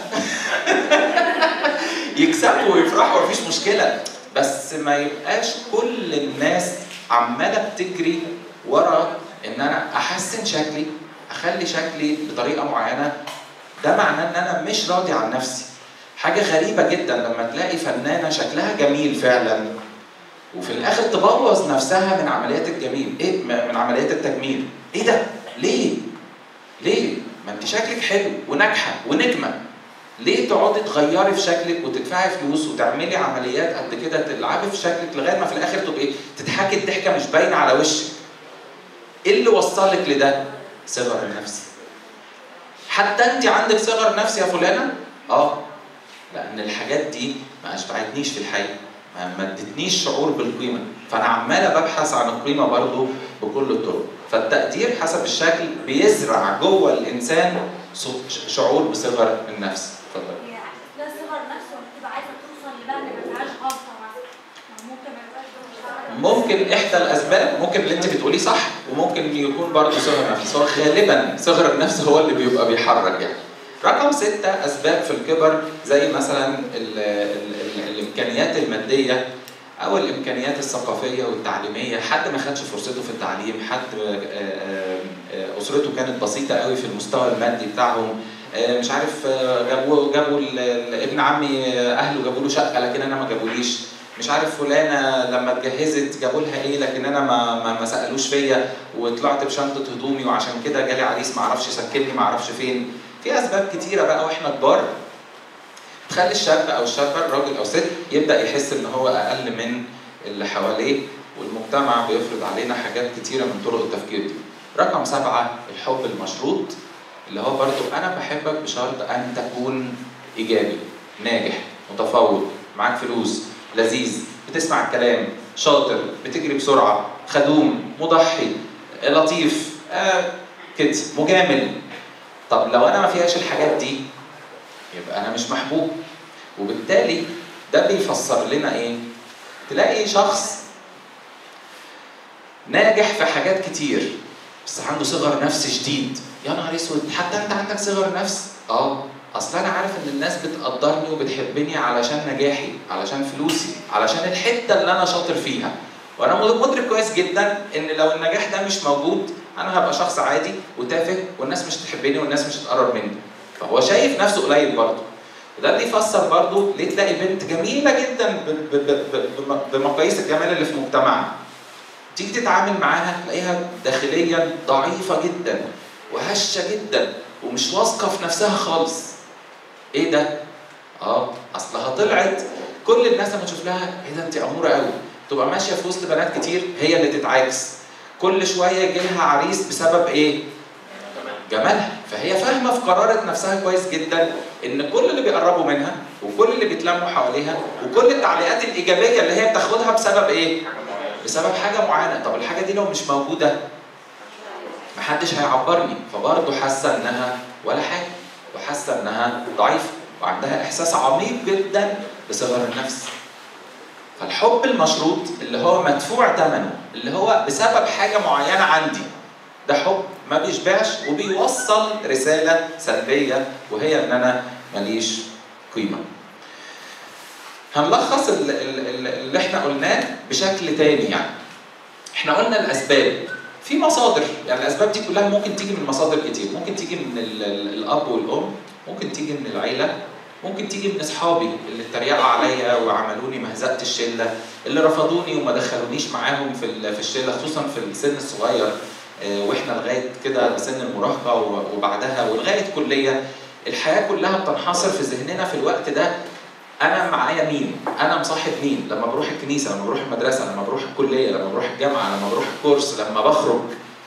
Speaker 1: يكسبوا ويفرحوا مفيش مشكله بس ما يبقاش كل الناس عماله بتجري ورا ان انا احسن شكلي اخلي شكلي بطريقه معينه ده معناه ان انا مش راضي عن نفسي حاجه غريبه جدا لما تلاقي فنانه شكلها جميل فعلا وفي الاخر تبوظ نفسها من عمليات الجميل ايه م- من عمليات التجميل ايه ده ليه ليه ما انت شكلك حلو وناجحه ونجمه ليه تقعدي تغيري في شكلك وتدفعي فلوس وتعملي عمليات قد كده تلعبي في شكلك لغايه ما في الاخر تبقي تضحكي الضحكه مش باينه على وشك ايه اللي وصلك لده صغر النفس حتى انت عندك صغر نفس يا فلانه اه لان الحاجات دي ما اشبعتنيش في الحقيقه ما ما ادتنيش شعور بالقيمه فانا عماله ببحث عن القيمه برضو بكل الطرق فالتقدير حسب الشكل بيزرع جوه الانسان صو- ش- شعور بصغر النفس اتفضل
Speaker 3: هي ده صغر نفسه لما تبقى عايزه توصل لبقى ما فيهاش غلطه مثلا ما ممكن ما يبقاش ده مش
Speaker 1: ممكن احدى الاسباب ممكن اللي انت بتقوليه صح وممكن يكون برضه صغر نفس هو غالبا صغر النفس هو اللي بيبقى بيحرك يعني رقم ستة أسباب في الكبر زي مثلا ال ال ال الإمكانيات المادية أو الإمكانيات الثقافية والتعليمية حد ما خدش فرصته في التعليم حد آه، آه، آه، أسرته كانت بسيطة قوي في المستوى المادي بتاعهم آه، مش عارف آه، جابوا جابوا ال- ال- ابن عمي آه، أهله جابوا له شقة لكن أنا ما جابوليش مش عارف فلانة لما اتجهزت جابوا لها إيه لكن أنا ما ما, ما سألوش فيا وطلعت بشنطة هدومي وعشان كده جالي عريس ما اعرفش سكنني ما اعرفش فين في اسباب كتيره بقى واحنا كبار تخلي الشاب او الشابه الراجل او ست يبدا يحس ان هو اقل من اللي حواليه والمجتمع بيفرض علينا حاجات كتيره من طرق التفكير دي. رقم سبعه الحب المشروط اللي هو برضو انا بحبك بشرط ان تكون ايجابي ناجح متفوق معاك فلوس لذيذ بتسمع الكلام شاطر بتجري بسرعه خدوم مضحي لطيف آه كده مجامل طب لو انا ما فيهاش الحاجات دي يبقى انا مش محبوب وبالتالي ده بيفسر لنا ايه تلاقي شخص ناجح في حاجات كتير بس عنده صغر نفس شديد يا نهار اسود حتى انت عندك صغر نفس اه اصل انا عارف ان الناس بتقدرني وبتحبني علشان نجاحي علشان فلوسي علشان الحته اللي انا شاطر فيها وانا مدرك كويس جدا ان لو النجاح ده مش موجود انا هبقى شخص عادي وتافه والناس مش تحبني والناس مش تقرب مني فهو شايف نفسه قليل برضه وده اللي يفسر برضه ليه تلاقي بنت جميله جدا ب- ب- ب- ب- بمقاييس الجمال اللي في مجتمعنا تيجي تتعامل معاها تلاقيها داخليا ضعيفه جدا وهشه جدا ومش واثقه في نفسها خالص ايه ده اه اصلها طلعت كل الناس لما تشوف لها ايه ده انت اموره قوي تبقى ماشيه في وسط بنات كتير هي اللي تتعاكس كل شويه يجي لها عريس بسبب ايه جمالها فهي فاهمه في قرارة نفسها كويس جدا ان كل اللي بيقربوا منها وكل اللي بيتلموا حواليها وكل التعليقات الايجابيه اللي هي بتاخدها بسبب ايه بسبب حاجه معينه طب الحاجه دي لو مش موجوده محدش هيعبرني فبرضه حاسه انها ولا حاجه وحاسه انها ضعيفه وعندها احساس عميق جدا بصغر النفس فالحب المشروط اللي هو مدفوع ثمنه اللي هو بسبب حاجه معينه عندي ده حب ما بيشبعش وبيوصل رساله سلبيه وهي ان انا ماليش قيمه هنلخص ال- ال- ال- اللي احنا قلناه بشكل تاني يعني احنا قلنا الاسباب في مصادر يعني الاسباب دي كلها ممكن تيجي من مصادر كتير ممكن تيجي من ال- ال- الاب والام ممكن تيجي من العيله ممكن تيجي من اصحابي اللي اتريقوا عليا وعملوني مهزقه الشله اللي رفضوني وما دخلونيش معاهم في ال- في الشله خصوصا في السن الصغير آه، واحنا لغايه كده سن المراهقه و- وبعدها ولغايه كليه الحياه كلها بتنحصر في ذهننا في الوقت ده انا معايا مين انا مصاحب مين لما بروح الكنيسه لما بروح المدرسه لما بروح الكليه لما بروح الجامعه لما بروح الكورس لما بخرج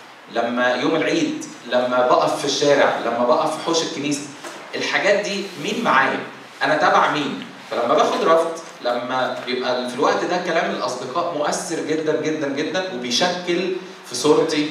Speaker 1: لما يوم العيد لما بقف في الشارع لما بقف في حوش الكنيسه الحاجات دي مين معايا انا تبع مين فلما باخد رفض لما بيبقى في الوقت ده كلام الاصدقاء مؤثر جدا جدا جدا وبيشكل في صورتي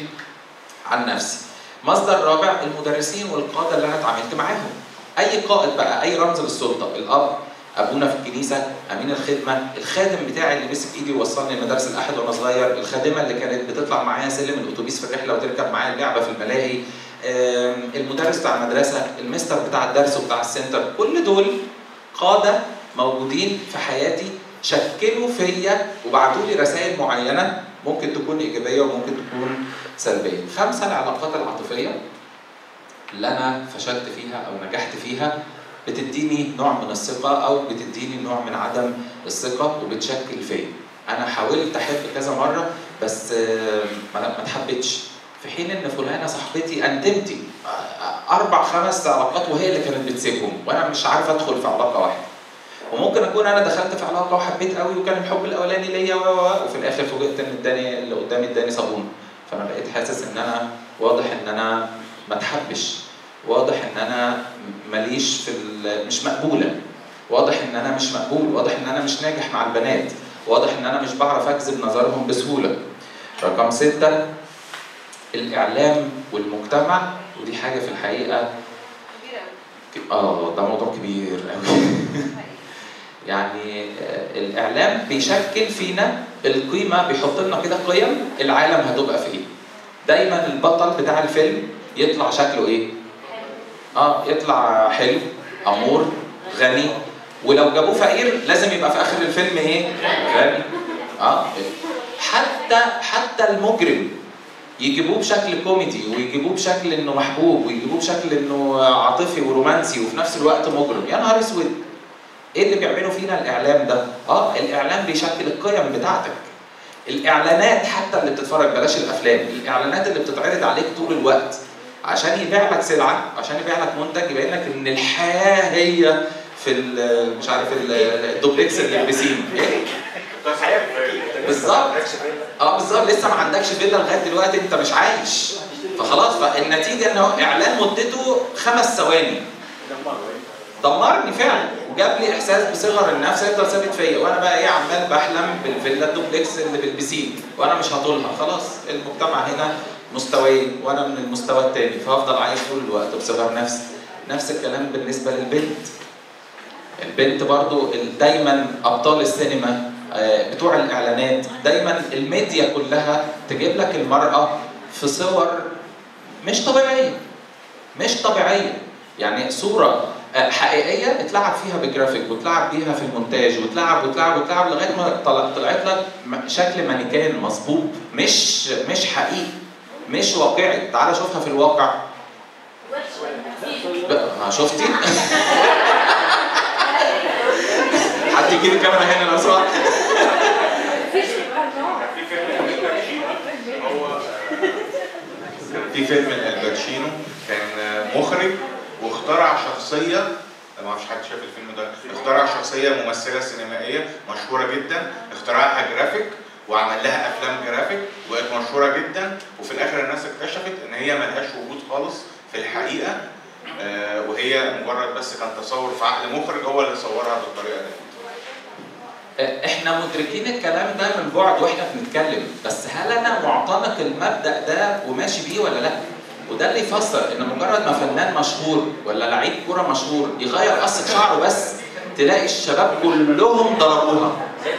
Speaker 1: عن نفسي مصدر رابع المدرسين والقاده اللي انا اتعاملت معاهم اي قائد بقى اي رمز للسلطه الاب ابونا في الكنيسه امين الخدمه الخادم بتاعي اللي مسك ايدي ووصلني لمدارس الاحد وانا صغير الخادمه اللي كانت بتطلع معايا سلم الاتوبيس في الرحله وتركب معايا اللعبه في الملاهي آم، المدرس بتاع المدرسه المستر بتاع الدرس وبتاع السنتر كل دول قاده موجودين في حياتي شكلوا فيا وبعتوا لي رسائل معينه ممكن تكون ايجابيه وممكن تكون سلبيه خمسه العلاقات العاطفيه اللي انا فشلت فيها او نجحت فيها بتديني نوع من الثقة أو بتديني نوع من عدم الثقة وبتشكل فيا. أنا حاولت أحب كذا مرة بس آه، ما ما اتحبتش. في حين إن فلانة صاحبتي أندمتي آه، أربع خمس علاقات وهي اللي كانت بتسيبهم وأنا مش عارف أدخل في علاقة واحدة. وممكن أكون أنا دخلت في علاقة وحبيت قوي وكان الحب الأولاني ليا و و و وفي الآخر فوجئت إن اداني اللي قدامي اداني صابون. فأنا بقيت حاسس إن أنا واضح إن أنا ما اتحبش. واضح ان انا ماليش في ال- مش مقبوله واضح ان انا مش مقبول واضح ان انا مش ناجح مع البنات واضح ان انا مش بعرف اجذب نظرهم بسهوله رقم ستة الاعلام والمجتمع ودي حاجه في الحقيقه
Speaker 2: كبيرة
Speaker 1: ك- اه ده موضوع كبير قوي يعني آه، الاعلام بيشكل فينا القيمه بيحط لنا كده قيم العالم هتبقى في ايه دايما البطل بتاع الفيلم يطلع شكله ايه اه يطلع حلو امور غني ولو جابوه فقير لازم يبقى في اخر الفيلم ايه غني اه حتى حتى المجرم يجيبوه بشكل كوميدي ويجيبوه بشكل انه محبوب ويجيبوه بشكل انه عاطفي ورومانسي وفي نفس الوقت مجرم يا نهار اسود ايه اللي بيعمله فينا الاعلام ده اه الاعلام بيشكل القيم بتاعتك الاعلانات حتى اللي بتتفرج بلاش الافلام الاعلانات اللي بتتعرض عليك طول الوقت عشان يبيع لك سلعه عشان يبيع لك منتج يبين لك ان الحياه هي في ال- مش عارف ال- الدوبلكس اللي في بسين إيه؟ بالظبط اه بالظبط لسه ما عندكش فيلا لغايه دلوقتي انت مش عايش فخلاص فالنتيجه ان هو اعلان مدته خمس ثواني دمرني فعلا وجاب لي احساس بصغر النفس يفضل ثابت فيا وانا بقى ايه عمال بحلم بالفيلا الدوبلكس اللي بالبسين وانا مش هطولها خلاص المجتمع هنا مستويين وانا من المستوى التاني فهفضل عايش طول الوقت بصغر نفسي نفس الكلام بالنسبه للبنت البنت برضو ال- دايما ابطال السينما آه، بتوع الاعلانات دايما الميديا كلها تجيب لك المراه في صور مش طبيعيه مش طبيعيه يعني صوره آه، حقيقيه اتلعب فيها بجرافيك واتلعب بيها في المونتاج واتلعب واتلعب واتلعب لغايه ما طلع- طلعت لك م- شكل مانيكان مظبوط مش مش حقيقي مش واقعي تعال شوفها في الواقع ب- ما شفتي حد يجيب الكاميرا هنا لو سمحت
Speaker 2: في فيلم الباتشينو هو كان في فيلم الباتشينو كان مخرج واخترع شخصية ما اعرفش حد شاف الفيلم ده اخترع شخصية ممثلة سينمائية مشهورة جدا اخترعها جرافيك وعمل لها افلام جرافيك وبقت مشهورة جدا وفي الاخر الناس اكتشفت ان هي ملهاش وجود خالص في الحقيقة آه، وهي مجرد بس كان تصور في عقل مخرج هو اللي صورها بالطريقة دي
Speaker 1: احنا مدركين الكلام ده من بعد واحنا بنتكلم بس هل انا معتنق المبدا ده وماشي بيه ولا لا وده اللي يفسر ان مجرد ما فنان مشهور ولا لعيب كوره مشهور يغير قصه شعره بس تلاقي الشباب كلهم ضربوها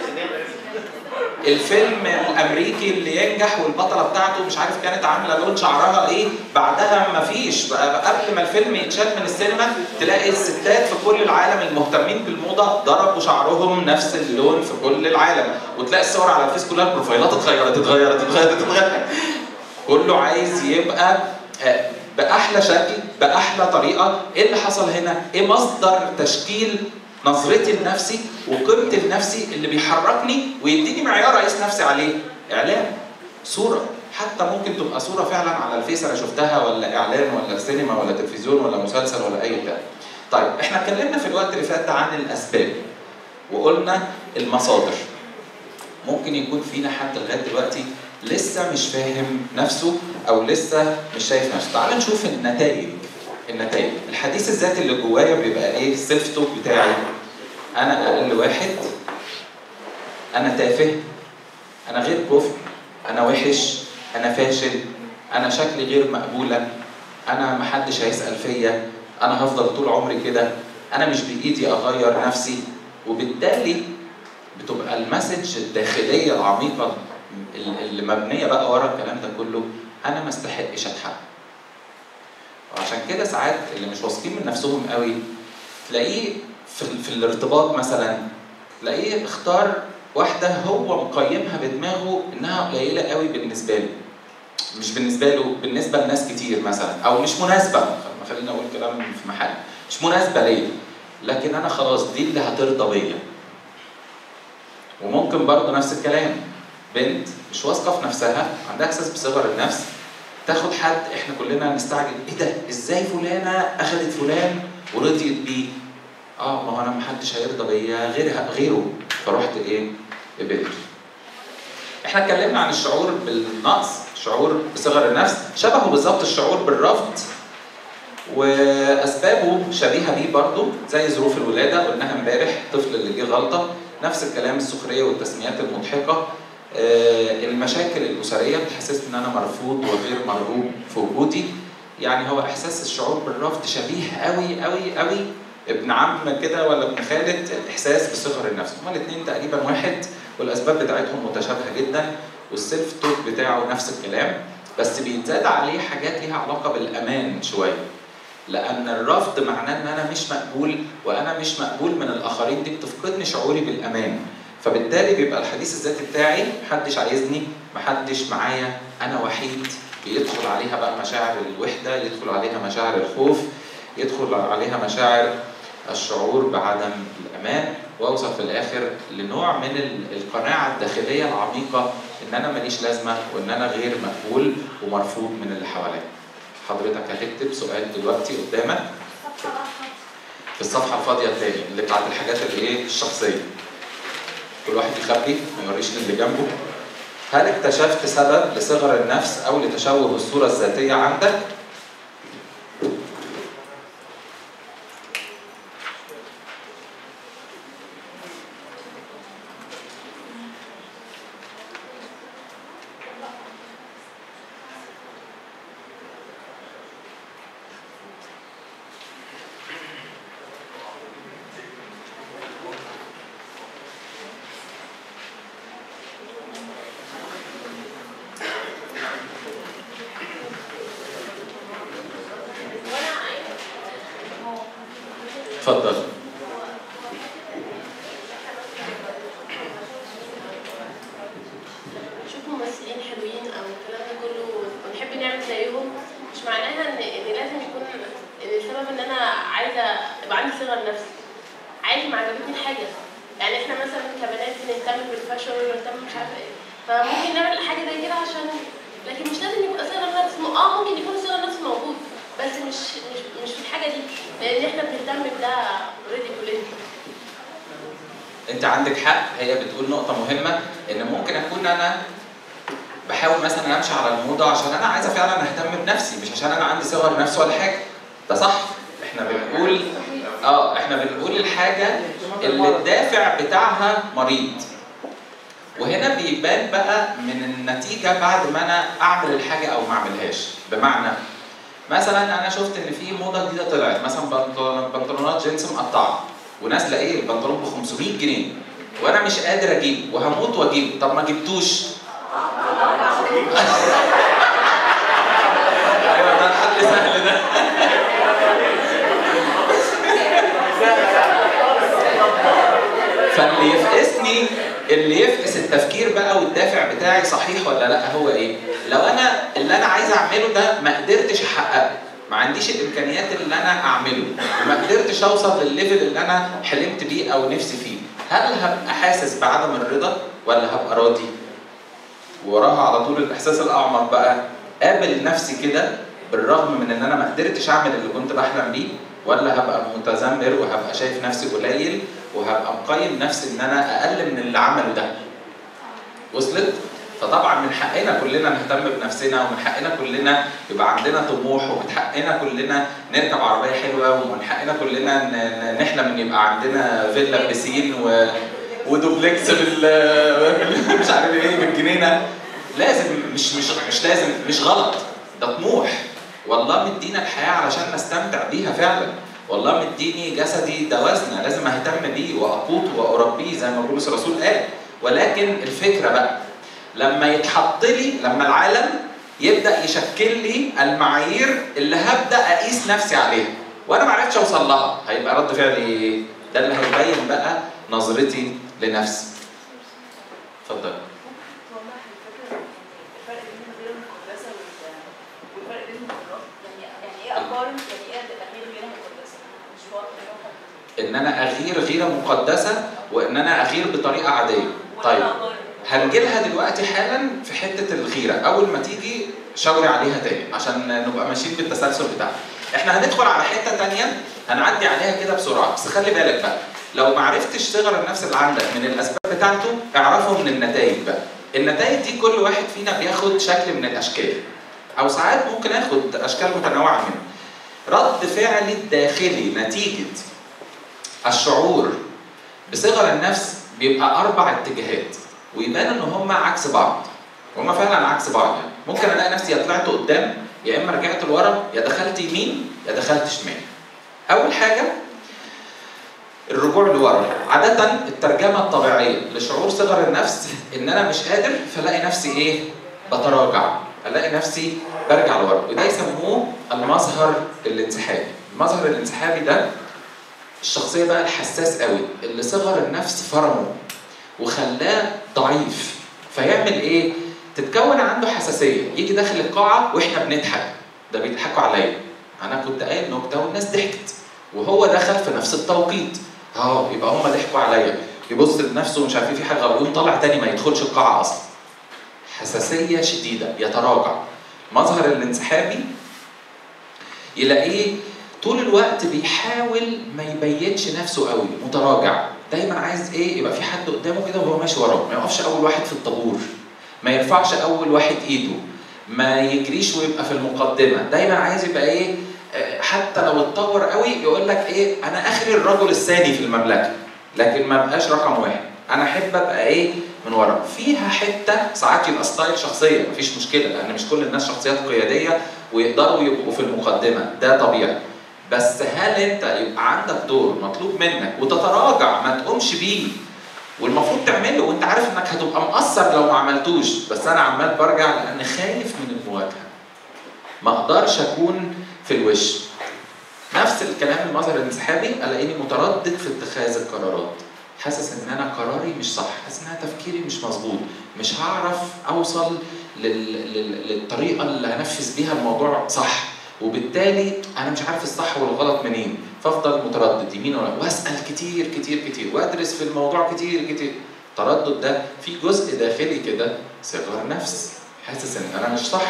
Speaker 1: الفيلم الامريكي اللي ينجح والبطله بتاعته مش عارف كانت عامله لون شعرها ايه بعدها مفيش بقى قبل ما الفيلم يتشال من السينما تلاقي الستات في كل العالم المهتمين بالموضه ضربوا شعرهم نفس اللون في كل العالم وتلاقي الصور على الفيس كلها البروفايلات اتغيرت اتغيرت اتغيرت اتغيرت كله عايز يبقى آه، باحلى شكل باحلى طريقه ايه اللي حصل هنا ايه مصدر تشكيل نظرتي لنفسي وقيمتي لنفسي اللي بيحركني ويديني معيار اقيس نفسي عليه اعلان صوره حتى ممكن تبقى صوره فعلا على الفيس انا شفتها ولا اعلان ولا سينما ولا تلفزيون ولا مسلسل ولا اي بتاع طيب احنا اتكلمنا في الوقت اللي فات ده عن الاسباب وقلنا المصادر ممكن يكون فينا حد لغايه دلوقتي لسه مش فاهم نفسه او لسه مش شايف نفسه تعال نشوف النتائج النتائج الحديث الذاتي اللي جوايا بيبقى ايه السيلف توك بتاعي انا اقل واحد انا تافه انا غير كفء انا وحش انا فاشل انا شكلي غير مقبوله انا محدش هيسال فيا انا هفضل طول عمري كده انا مش بايدي اغير نفسي وبالتالي بتبقى المسج الداخليه العميقه اللي مبنيه بقى ورا الكلام ده كله انا ما استحقش اتحقق وعشان كده ساعات اللي مش واثقين من نفسهم قوي تلاقيه في, في الارتباط مثلا تلاقيه اختار واحده هو مقيمها بدماغه انها قليله قوي بالنسبه له مش بالنسبه له بالنسبه لناس كتير مثلا او مش مناسبه خلينا اقول كلام في محل مش مناسبه ليا لكن انا خلاص دي اللي هترضى بيا وممكن برضه نفس الكلام بنت مش واثقه في نفسها عندها احساس بصغر النفس تاخد حد احنا كلنا نستعجب ايه ده ازاي فلانه اخذت فلان ورضيت بيه اه ما هو انا محدش هيرضى بيا غيرها غيره فرحت ايه قبلت احنا اتكلمنا عن الشعور بالنقص شعور بصغر النفس شبهه بالظبط الشعور بالرفض واسبابه شبيهه بيه برضه زي ظروف الولاده قلناها امبارح الطفل اللي جه غلطه نفس الكلام السخريه والتسميات المضحكه آه، المشاكل الاسريه بتحسسني ان انا مرفوض وغير مرغوب في وجودي يعني هو احساس الشعور بالرفض شبيه قوي قوي قوي ابن عم كده ولا ابن خالد الاحساس بصغر النفس هما الاثنين تقريبا واحد والاسباب بتاعتهم متشابهه جدا والسيلف توك بتاعه نفس الكلام بس بيتزاد عليه حاجات ليها علاقه بالامان شويه لان الرفض معناه ان انا مش مقبول وانا مش مقبول من الاخرين دي بتفقدني شعوري بالامان فبالتالي بيبقى الحديث الذاتي بتاعي محدش عايزني محدش معايا انا وحيد بيدخل عليها بقى مشاعر الوحده يدخل عليها مشاعر الخوف يدخل عليها مشاعر الشعور بعدم الامان واوصل في الاخر لنوع من ال- القناعه الداخليه العميقه ان انا ماليش لازمه وان انا غير مقبول ومرفوض من اللي حواليا. حضرتك هتكتب سؤال دلوقتي قدامك
Speaker 3: صفحة بقى خط.
Speaker 1: في الصفحه الفاضيه الثانيه اللي بتاعت الحاجات اللي ايه الشخصيه. كل واحد يخبي ما يوريش للي جنبه. هل اكتشفت سبب لصغر النفس او لتشوه الصوره الذاتيه عندك؟ اتفضل.
Speaker 5: نشوف ممثلين حلوين او الكلام ده كله ونحب نعمل زيهم مش معناها ان ان لازم يكون ان السبب ان انا عايزه يبقى عندي صغر نفس عادي ما عجبتني الحاجه يعني احنا مثلا كبنات بنهتم بالفاشن ونهتم مش عارفه ايه فممكن نعمل حاجه زي كده عشان لكن مش لازم يبقى صغر نفس م- اه ممكن يكون صغر نفس موجود بس مش مش مش في الحاجه دي لان احنا بنهتم بده اوريدي كلنا
Speaker 1: انت عندك حق هي بتقول نقطة مهمة ان ممكن اكون انا بحاول مثلا امشي على الموضة عشان انا عايزة فعلا اهتم بنفسي مش عشان انا عندي صغر نفس ولا حاجة ده صح احنا بنقول اه احنا بنقول الحاجة اللي الدافع بتاعها مريض وهنا بيبان بقى من النتيجة بعد ما انا اعمل الحاجة او ما اعملهاش بمعنى مثلا انا شفت ان في موضة جديدة طلعت مثلا بنطلون- بنطلونات جينز مقطعة ونازله ايه البنطلون ب 500 جنيه وانا مش قادر اجيب وهموت واجيب طب ما جبتوش ايوه ده الحل سهل ده فاللي يفقسني اللي يفقس التفكير بقى والدافع بتاعي صحيح ولا لا هو ايه؟ لو انا اللي انا عايز اعمله ده ما قدرتش احققه ما عنديش الامكانيات اللي انا اعمله وما قدرتش اوصل للليفل اللي انا حلمت بيه او نفسي فيه هل هبقى حاسس بعدم الرضا ولا هبقى راضي؟ وراها على طول الاحساس الاعمق بقى قابل نفسي كده بالرغم من ان انا ما قدرتش اعمل اللي كنت بحلم بيه ولا هبقى متذمر وهبقى شايف نفسي قليل وهبقى مقيم نفسي ان انا اقل من اللي عمله ده وصلت فطبعا من حقنا كلنا نهتم بنفسنا ومن حقنا كلنا يبقى عندنا طموح ومن حقنا كلنا نركب عربيه حلوه ومن حقنا كلنا ن- ن- نحلم ان يبقى عندنا فيلا بسين و ودوبلكس بال بال- مش عارف ايه بالجنينه لازم مش مش مش لازم مش غلط ده طموح والله مدينا الحياه علشان نستمتع بيها فعلا والله مديني جسدي ده وزنه لازم اهتم بيه واقوته واربيه زي ما بولس الرسول قال ولكن الفكره بقى لما يتحط لي لما العالم يبدا يشكل لي المعايير اللي هبدا اقيس نفسي عليها وانا ما عرفتش اوصل لها هيبقى رد فعلي ايه؟ ده اللي هيبين بقى نظرتي لنفسي. اتفضل.
Speaker 6: توضح الفكره الفرق بين غير المقدسه وال- والفرق بين المقدسه يعني يعني ايه اقارن يعني ايه اغير غير مقدسه مش واضح
Speaker 1: ان انا اغير غيره مقدسه وان انا اغير بطريقه عاديه. طيب هنجي لها دلوقتي حالا في حته الغيره اول ما تيجي شاوري عليها تاني عشان نبقى ماشيين بالتسلسل بتاعنا احنا هندخل على حته تانية هنعدي عليها كده بسرعه بس خلي بالك بقى لو ما عرفتش صغر النفس اللي عندك من الاسباب بتاعته اعرفه من النتائج بقى النتائج دي كل واحد فينا بياخد شكل من الاشكال او ساعات ممكن اخد اشكال متنوعه منه رد فعلي الداخلي نتيجه الشعور بصغر النفس بيبقى اربع اتجاهات ويبان ان هم عكس بعض هما فعلا عكس بعض يعني ممكن الاقي نفسي يا طلعت قدام يا اما رجعت لورا يا دخلت يمين يا دخلت شمال اول حاجه الرجوع لورا عادة الترجمة الطبيعية لشعور صغر النفس إن أنا مش قادر فلاقي نفسي إيه؟ بتراجع، ألاقي نفسي برجع لورا، وده يسموه المظهر الانسحابي. المظهر الانسحابي ده الشخصيه بقى الحساس قوي اللي صغر النفس فرمه وخلاه ضعيف فيعمل ايه تتكون عنده حساسيه يجي داخل القاعه واحنا بنضحك ده بيضحكوا عليا انا كنت قايل نكته والناس ضحكت وهو دخل في نفس التوقيت اه يبقى هم ضحكوا عليا يبص لنفسه ومش عارف إيه، في حاجه غلط يقوم طالع تاني ما يدخلش القاعه اصلا حساسيه شديده يتراجع مظهر الانسحابي يلاقيه طول الوقت بيحاول ما يبينش نفسه قوي متراجع دايما عايز ايه يبقى في حد قدامه كده وهو ماشي وراه ما يقفش اول واحد في الطابور ما يرفعش اول واحد ايده ما يجريش ويبقى في المقدمه دايما عايز يبقى ايه آه، حتى لو اتطور قوي يقول لك ايه انا اخري الرجل الثاني في المملكه لكن ما بقاش رقم واحد انا احب ابقى ايه من ورا فيها حته ساعات يبقى ستايل شخصيه مفيش مشكله لان مش كل الناس شخصيات قياديه ويقدروا يبقوا في المقدمه ده طبيعي بس هل انت يبقى عندك دور مطلوب منك وتتراجع ما تقومش بيه والمفروض تعمله وانت عارف انك هتبقى مقصر لو ما عملتوش بس انا عمال برجع لان خايف من المواجهه ما اقدرش اكون في الوش نفس الكلام المظهر الانسحابي الاقيني متردد في اتخاذ القرارات حاسس ان انا قراري مش صح حاسس ان انا تفكيري مش مظبوط مش هعرف اوصل لل... لل... للطريقه اللي هنفذ بيها الموضوع صح وبالتالي انا مش عارف الصح والغلط منين فافضل متردد يمين ولا واسال كتير كتير كتير وادرس في الموضوع كتير كتير التردد ده في جزء داخلي كده صغر نفس حاسس ان انا مش صح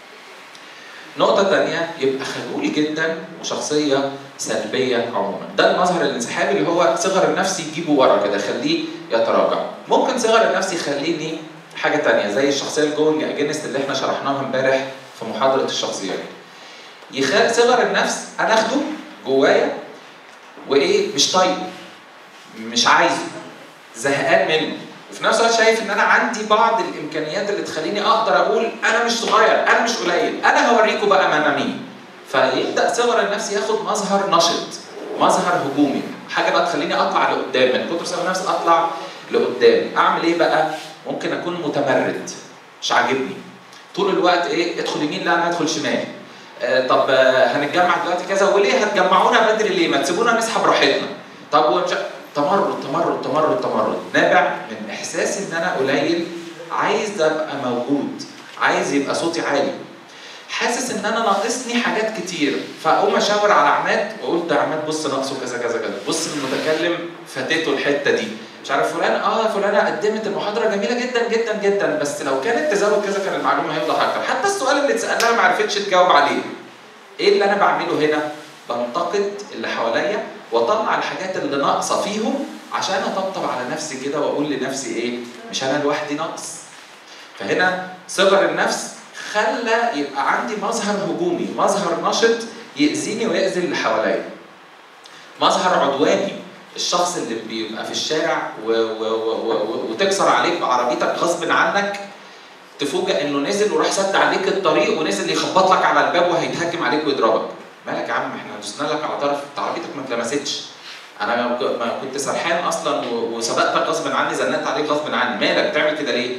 Speaker 1: نقطة تانية يبقى خجول جدا وشخصية سلبية عموما ده المظهر الانسحابي اللي هو صغر النفس يجيبه ورا كده خليه يتراجع ممكن صغر النفس يخليني حاجة تانية زي الشخصية الجوينج اجينست اللي احنا شرحناها امبارح في محاضرة الشخصيات يخ- صغر النفس انا اخده جوايا وايه مش طايقه مش عايزه زهقان منه وفي نفس الوقت شايف ان انا عندي بعض الامكانيات اللي تخليني اقدر اقول انا مش صغير انا مش قليل انا هوريكم بقى ما انا مين فيبدا صغر النفس ياخد مظهر نشط مظهر هجومي حاجه بقى تخليني اطلع لقدام من كتر صغر النفس اطلع لقدام اعمل ايه بقى ممكن اكون متمرد مش عاجبني طول الوقت ايه ادخل يمين لا انا هدخل شمال آه، طب آه، هنتجمع دلوقتي كذا وليه هتجمعونا بدري ليه ما تسيبونا نسحب براحتنا طب ومش تمرد تمرد تمرد تمرد نابع من احساس ان انا قليل عايز ابقى موجود عايز يبقى صوتي عالي حاسس ان انا ناقصني حاجات كتير فاقوم اشاور على عماد واقول ده عماد بص ناقصه كذا كذا كذا بص المتكلم فاتته الحته دي مش عارف فلان اه فلانه قدمت المحاضره جميله جدا جدا جدا بس لو كانت تزود كذا كان المعلومه هيوضح اكتر حتى السؤال اللي اتسالناها ما عرفتش تجاوب عليه ايه اللي انا بعمله هنا بنتقد اللي حواليا واطلع الحاجات اللي ناقصه فيهم عشان اطبطب على نفسي كده واقول لنفسي ايه مش انا لوحدي ناقص فهنا صغر النفس خلى يبقى عندي مظهر هجومي مظهر نشط يأذيني ويأذي اللي حواليا مظهر عدواني الشخص اللي بيبقى في الشارع و و و و وتكسر عليك بعربيتك غصب عنك تفوجئ انه نزل وراح سد عليك الطريق ونزل يخبط لك على الباب وهيتهجم عليك ويضربك مالك يا عم احنا دوسنا لك على طرف انت عربيتك ما اتلمستش انا ما ك- ما كنت سرحان اصلا و- وسبقتك غصب عني زنقت عليك غصب عني مالك بتعمل كده ليه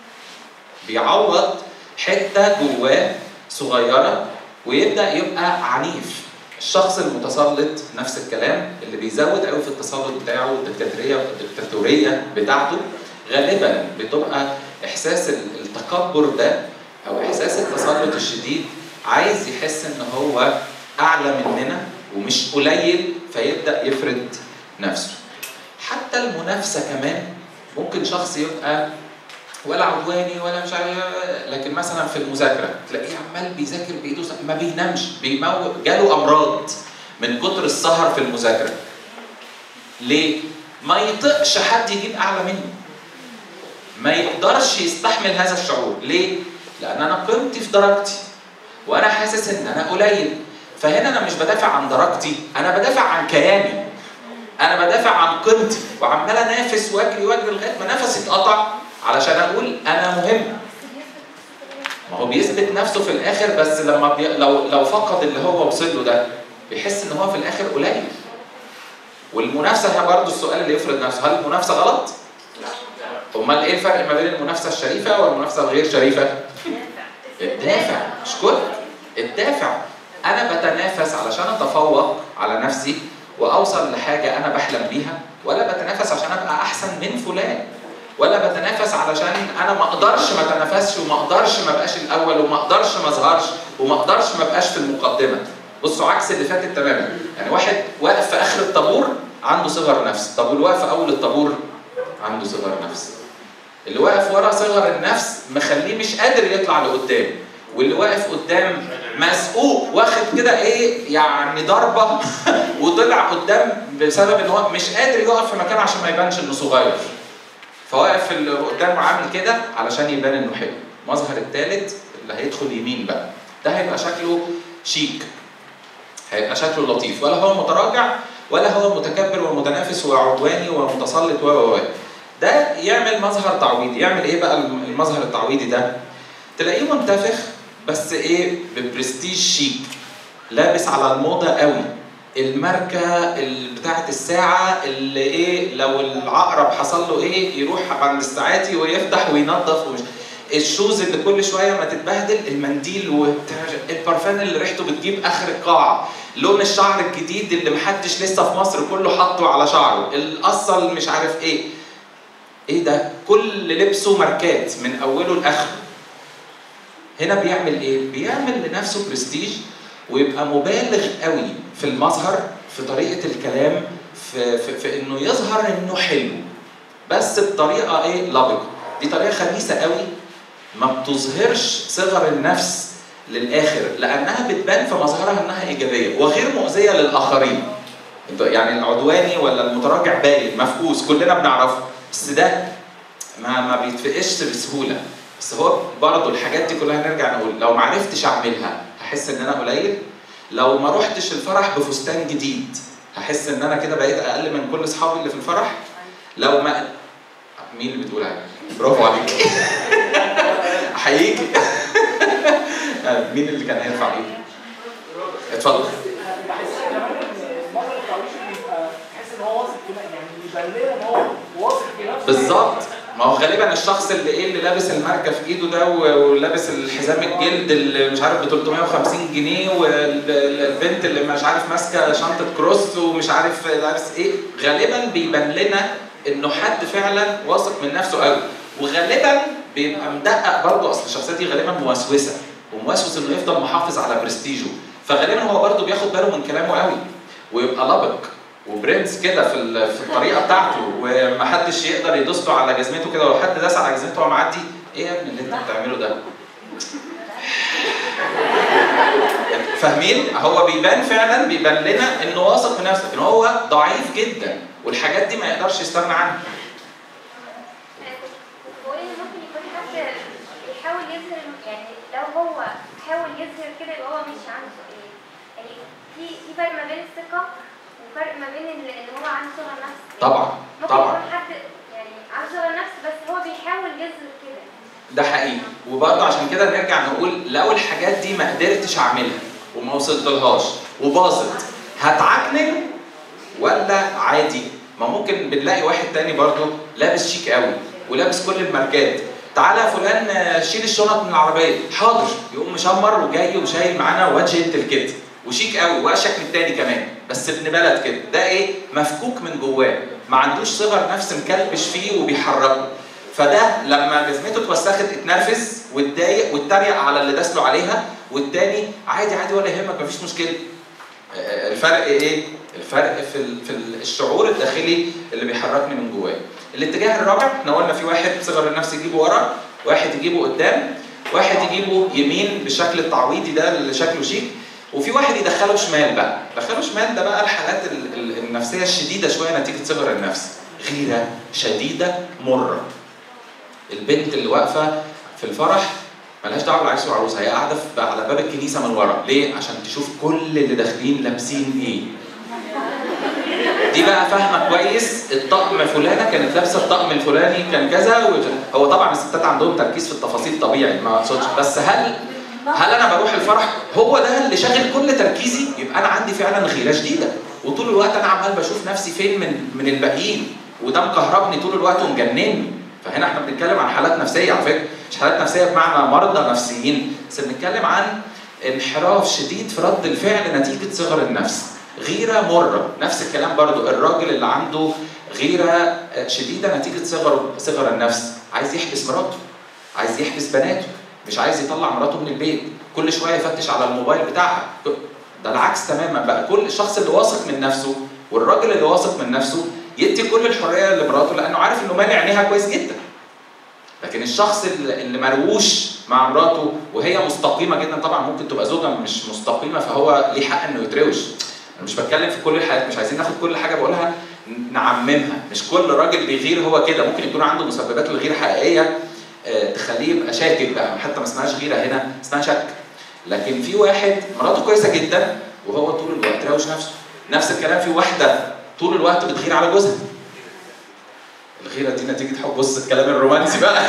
Speaker 1: بيعوض حته جواه صغيره ويبدا يبقى عنيف الشخص المتسلط نفس الكلام اللي بيزود قوي في التسلط بتاعه الدكتاتوريه الدكتاتوريه بتاعته غالبا بتبقى احساس ال- التكبر ده او احساس التسلط الشديد عايز يحس ان هو اعلى مننا ومش قليل فيبدا يفرض نفسه حتى المنافسه كمان ممكن شخص يبقى ولا عدواني ولا مش عارف لكن مثلا في المذاكره تلاقيه عمال بيذاكر بايده ما بينامش بيموت جاله امراض من كتر السهر في المذاكره ليه؟ ما يطقش حد يجيب اعلى منه ما يقدرش يستحمل هذا الشعور ليه؟ لان انا قيمتي في درجتي وانا حاسس ان انا قليل فهنا انا مش بدافع عن درجتي انا بدافع عن كياني انا بدافع عن قيمتي وعمال انافس واجري واجري لغايه ما نفسي اتقطع علشان اقول انا مهم ما هو بيثبت نفسه في الاخر بس لما بي... لو لو فقد اللي هو وصل له ده بيحس ان هو في الاخر قليل والمنافسه هي برضه السؤال اللي يفرض نفسه هل المنافسه غلط؟ امال ايه الفرق ما بين المنافسه الشريفه والمنافسه الغير شريفه؟ الدافع مش كل الدافع انا بتنافس علشان اتفوق على نفسي واوصل لحاجه انا بحلم بيها ولا بتنافس عشان ابقى احسن من فلان ولا بتنافس علشان انا ما اقدرش ما اتنافسش وما اقدرش ما ابقاش الاول وما اقدرش ما اظهرش وما اقدرش ما ابقاش في المقدمه بصوا عكس اللي فاتت تماما يعني واحد واقف في اخر الطابور عنده صغر نفس طب واللي واقف في اول الطابور عنده صغر نفس اللي واقف ورا صغر النفس مخليه مش قادر يطلع لقدام واللي واقف قدام مسقوق واخد كده ايه يعني ضربه وطلع قدام بسبب ان هو مش قادر يقف في مكانه عشان ما يبانش انه صغير فواقف في اللي قدامه عامل كده علشان يبان انه حلو المظهر الثالث اللي هيدخل يمين بقى ده هيبقى شكله شيك هيبقى شكله لطيف ولا هو متراجع ولا هو متكبر ومتنافس وعدواني ومتسلط و و و. ده يعمل مظهر تعويضي يعمل ايه بقى المظهر التعويضي ده تلاقيه منتفخ بس ايه ببرستيج شيك لابس على الموضه قوي الماركه ال- بتاعه الساعه اللي ايه لو العقرب حصل له ايه يروح عند الساعاتي ويفتح وينظف ومش الشوز اللي كل شويه ما تتبهدل المنديل وبتاع البارفان اللي ريحته بتجيب اخر القاعه لون الشعر الجديد اللي محدش لسه في مصر كله حاطه على شعره القصه اللي مش عارف ايه ايه ده كل لبسه ماركات من اوله لاخره هنا بيعمل ايه بيعمل لنفسه برستيج ويبقى مبالغ قوي في المظهر في طريقه الكلام في, في, في انه يظهر انه حلو بس بطريقه ايه لبقه دي طريقه خبيثه قوي ما بتظهرش صغر النفس للاخر لانها بتبان في مظهرها انها ايجابيه وغير مؤذيه للاخرين انت- يعني العدواني ولا المتراجع باين مفقوس كلنا بنعرفه بس ده ما ما بيتفقش بسهوله بس هو برضه الحاجات دي كلها نرجع نقول لو ما عرفتش اعملها هحس ان انا قليل لو ما رحتش الفرح بفستان جديد هحس ان انا كده بقيت اقل من كل اصحابي اللي في الفرح لو ما مين اللي بتقول عليك برافو عليك احييك آه، مين اللي كان هيرفع ايده اتفضل
Speaker 7: بحسها كمان ان مرة التعويش بيبقى تحس ان هو واثق في يعني بيبان لنا ان هو واثق في نفسه
Speaker 1: بالظبط ما هو غالبا الشخص اللي ايه اللي لابس الماركه في ايده ده و- ولابس الحزام الجلد اللي مش عارف ب 350 جنيه والبنت اللي مش عارف ماسكه شنطه كروس ومش عارف لابس ايه غالبا بيبان لنا انه حد فعلا واثق من نفسه قوي وغالبا بيبقى مدقق برضه اصل الشخصيات دي غالبا موسوسه وموسوس انه يفضل محافظ على برستيجه فغالبا هو برضه بياخد باله من كلامه قوي ويبقى لبق وبرنس كده في ال- في الطريقه بتاعته ومحدش يقدر يدوس له على جزمته كده ولو حد داس على جزمته وهو معدي ايه يا ابني اللي انت بتعمله ده؟ فاهمين؟ هو بيبان فعلا بيبان لنا انه واثق في نفسه ان هو ضعيف جدا والحاجات دي ما يقدرش يستغنى عنها.
Speaker 3: بقول ان ممكن يكون حد بيحاول يظهر يعني لو هو حاول يظهر كده يبقى هو مش عنده ايه يعني في في فرق ما بين الثقه وفرق ما بين ال- ان هو عنده صغر نفس
Speaker 1: طبعا
Speaker 3: ممكن
Speaker 1: طبعا
Speaker 3: يكون حد يعني عنده صغر نفس بس هو بيحاول يظهر كده
Speaker 1: ده حقيقي وبرضه عشان كده نرجع نقول لو الحاجات دي ما قدرتش اعملها وما وصلتلهاش وباظت هتعكنن ولا عادي؟ ما ممكن بنلاقي واحد تاني برضه لابس شيك قوي ولابس كل الماركات تعالى يا فلان آه، شيل الشنط من العربيه حاضر يقوم مشمر وجاي وشايل معانا وجه انت كده وشيك قوي واشك من التاني كمان بس ابن بلد كده ده ايه مفكوك من جواه ما عندوش صغر نفس مكلبش فيه وبيحركه فده لما جزمته اتوسخت اتنرفز واتضايق واتريق على اللي داس له عليها والتاني عادي عادي ولا يهمك مفيش مشكله آه، الفرق ايه؟ الفرق في ال- في ال- الشعور الداخلي اللي بيحركني من جوايا. الاتجاه الرابع احنا قلنا في واحد صغر النفس يجيبه ورا، واحد يجيبه قدام، واحد يجيبه يمين بالشكل التعويضي ده اللي شكله شيك، وفي واحد يدخله شمال بقى، يدخله شمال ده بقى الحالات ال- ال- النفسيه الشديده شويه نتيجه صغر النفس. غيره شديده مره. البنت اللي واقفه في الفرح ملهاش دعوه بالعريس والعروسه هي قاعده في- على باب الكنيسه من ورا ليه عشان تشوف كل اللي داخلين لابسين ايه دي بقى فاهمه كويس الطقم فلانه كانت لابسه الطقم الفلاني كان كذا وج- هو طبعا الستات عندهم تركيز في التفاصيل طبيعي ما اقصدش بس هل هل انا بروح الفرح هو ده اللي شاغل كل تركيزي يبقى انا عندي فعلا غيره شديده وطول الوقت انا عمال بشوف نفسي فين من من الباقيين وده مكهربني طول الوقت ومجنني فهنا احنا بنتكلم عن حالات نفسيه على فكره مش حالات نفسيه بمعنى مرضى نفسيين بس بنتكلم عن انحراف شديد في رد الفعل نتيجه صغر النفس غيره مره نفس الكلام برضو الراجل اللي عنده غيره شديده نتيجه صغر صغر النفس عايز يحبس مراته عايز يحبس بناته مش عايز يطلع مراته من البيت كل شويه يفتش على الموبايل بتاعها ده العكس تماما بقى كل الشخص اللي واثق من نفسه والراجل اللي واثق من نفسه يدي كل الحريه لمراته لانه عارف انه مالي عينيها كويس جدا لكن الشخص اللي اللي مرووش مع مراته وهي مستقيمه جدا طبعا ممكن تبقى زوجه مش مستقيمه فهو ليه حق انه يتروش انا مش بتكلم في كل الحالات مش عايزين ناخد كل حاجه بقولها نعممها مش كل راجل بيغير هو كده ممكن يكون عنده مسببات الغير حقيقيه آه، تخليه يبقى شاكك بقى حتى ما اسمهاش غيره هنا اسمها شك لكن في واحد مراته كويسه جدا وهو طول الوقت راوش نفسه نفس الكلام في واحده طول الوقت بتغير على جوزها الغيره دي نتيجه حب بص الكلام الرومانسي بقى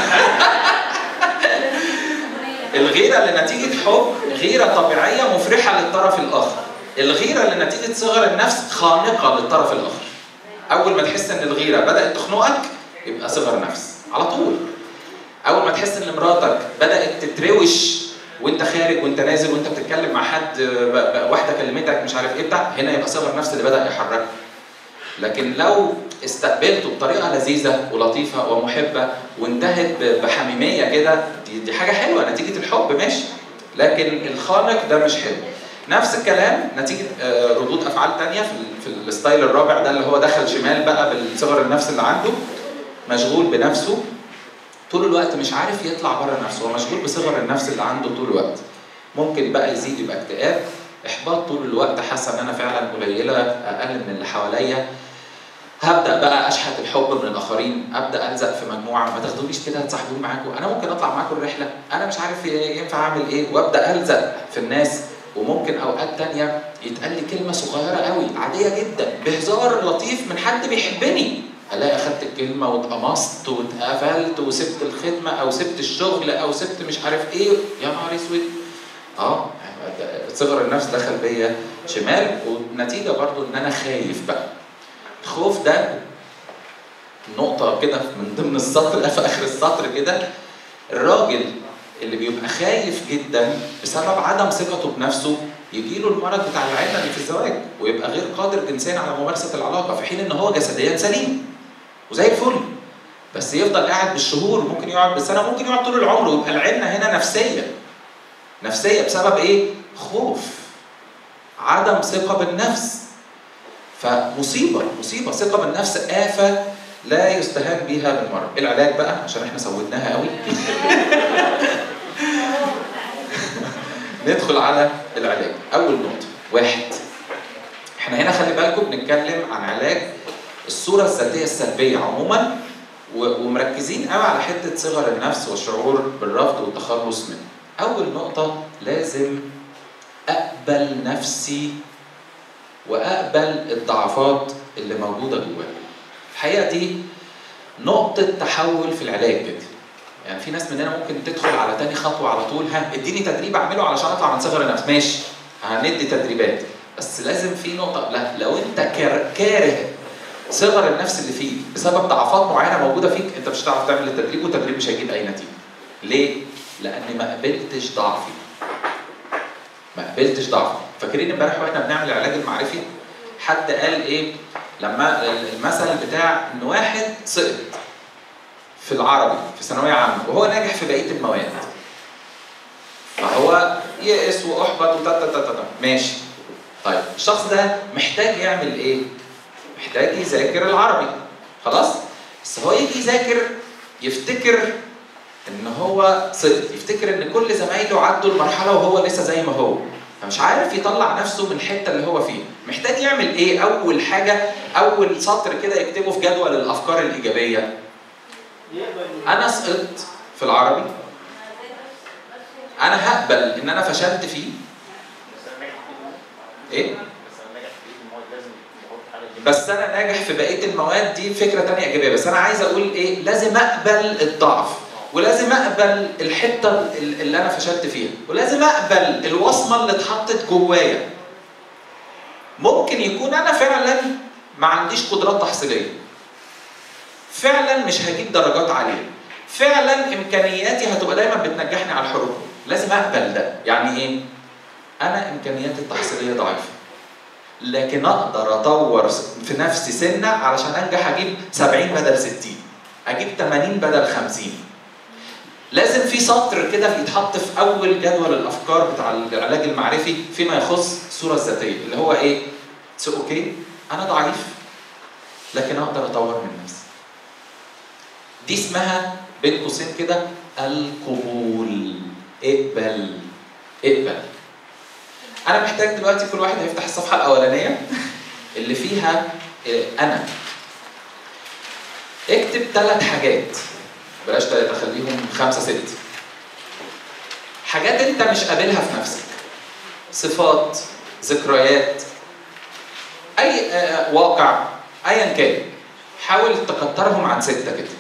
Speaker 1: الغيره اللي نتيجه حب غيره طبيعيه مفرحه للطرف الاخر الغيره اللي نتيجه صغر النفس خانقه للطرف الاخر اول ما تحس ان الغيره بدات تخنقك يبقى صغر نفس على طول اول ما تحس ان مراتك بدات تتروش وانت خارج وانت نازل وانت بتتكلم مع حد ب- ب- واحده كلمتك مش عارف ايه بتاع هنا يبقى صغر نفس اللي بدا يحركك لكن لو استقبلته بطريقه لذيذه ولطيفه ومحبه وانتهت ب- بحميميه كده دي, دي حاجه حلوه نتيجه الحب ماشي لكن الخانق ده مش حلو نفس الكلام نتيجه آه، ردود افعال تانية في, ال- في الستايل الرابع ده اللي هو دخل شمال بقى بالصغر النفس اللي عنده مشغول بنفسه طول الوقت مش عارف يطلع بره نفسه هو مشغول بصغر النفس اللي عنده طول الوقت ممكن بقى يزيد يبقى اكتئاب احباط طول الوقت حاسه ان انا فعلا قليله اقل من اللي حواليا هبدا بقى اشحت الحب من الاخرين ابدا الزق في مجموعه ما تاخدونيش كده تصاحبوني معاكم انا ممكن اطلع معاكم الرحله انا مش عارف ينفع اعمل ايه وابدا الزق في الناس وممكن اوقات تانية يتقال لي كلمه صغيره قوي عاديه جدا بهزار لطيف من حد بيحبني الاقي اخدت الكلمه واتقمصت واتقفلت وسبت الخدمه او سبت الشغل او سبت مش عارف ايه يا نهار اسود اه صغر النفس دخل بيا شمال والنتيجه برضو ان انا خايف بقى الخوف ده نقطة كده من ضمن السطر في آخر السطر كده الراجل اللي بيبقى خايف جدا بسبب عدم ثقته بنفسه يجي له المرض بتاع العلة اللي في الزواج ويبقى غير قادر جنسيا على ممارسة العلاقة في حين ان هو جسديا سليم وزي الفل بس يفضل قاعد بالشهور ممكن يقعد بالسنة ممكن يقعد طول العمر ويبقى العلة هنا نفسية نفسية بسبب ايه؟ خوف عدم ثقة بالنفس فمصيبة مصيبة ثقة بالنفس آفة لا يستهان بها بالمرة العلاج بقى عشان احنا سودناها قوي ندخل على العلاج اول نقطة واحد احنا هنا خلي بالكم بنتكلم عن علاج الصورة الذاتية السلبية عموما و- ومركزين قوي على حتة صغر النفس والشعور بالرفض والتخلص منه اول نقطة لازم اقبل نفسي واقبل الضعفات اللي موجوده جوايا. الحقيقه دي نقطه تحول في العلاج كده. يعني في ناس مننا ممكن تدخل على تاني خطوه على طول ها اديني تدريب اعمله علشان اطلع من صغر النفس ماشي هندي تدريبات بس لازم في نقطه قبلها لو انت كار- كاره صغر النفس اللي فيك بسبب ضعفات معينه موجوده فيك انت مش هتعرف تعمل التدريب والتدريب مش هيجيب اي نتيجه. ليه؟ لاني ما قبلتش ضعفي. ما قبلتش ضعفي فاكرين امبارح واحنا بنعمل العلاج المعرفي حد قال ايه لما المثل بتاع ان واحد سقط في العربي في ثانويه عامه وهو ناجح في بقيه المواد فهو يئس واحبط وتا تا تا تا تا. ماشي طيب الشخص ده محتاج يعمل ايه محتاج يذاكر العربي خلاص بس هو يجي يذاكر يفتكر ان هو سقط يفتكر ان كل زمايله عدوا المرحله وهو لسه زي ما هو فمش عارف يطلع نفسه من الحته اللي هو فيها محتاج يعمل ايه اول حاجه اول سطر كده يكتبه في جدول الافكار الايجابيه انا سقطت في العربي انا هقبل ان انا فشلت فيه ايه بس انا ناجح في بقيه المواد دي فكره تانية ايجابيه بس انا عايز اقول ايه لازم اقبل الضعف ولازم اقبل الحته اللي انا فشلت فيها ولازم اقبل الوصمه اللي اتحطت جوايا ممكن يكون انا فعلا ما عنديش قدرات تحصيليه فعلا مش هجيب درجات عاليه فعلا امكانياتي هتبقى دايما بتنجحني على الحروف لازم اقبل ده يعني ايه انا امكانياتي التحصيليه ضعيفه لكن اقدر اطور في نفسي سنه علشان انجح اجيب 70 بدل 60 اجيب 80 بدل 50 لازم في سطر كده يتحط في اول جدول الافكار بتاع العلاج المعرفي فيما يخص الصوره الذاتيه اللي هو ايه؟ سو اوكي انا ضعيف لكن اقدر اطور من نفسي. دي اسمها بين قوسين كده القبول اقبل اقبل انا محتاج دلوقتي كل واحد هيفتح الصفحه الاولانيه اللي فيها آه، انا اكتب ثلاث حاجات بلاش ثلاثه خليهم خمسه ست حاجات انت مش قابلها في نفسك صفات ذكريات اي آه، واقع ايا كان حاول تكترهم عن سته كده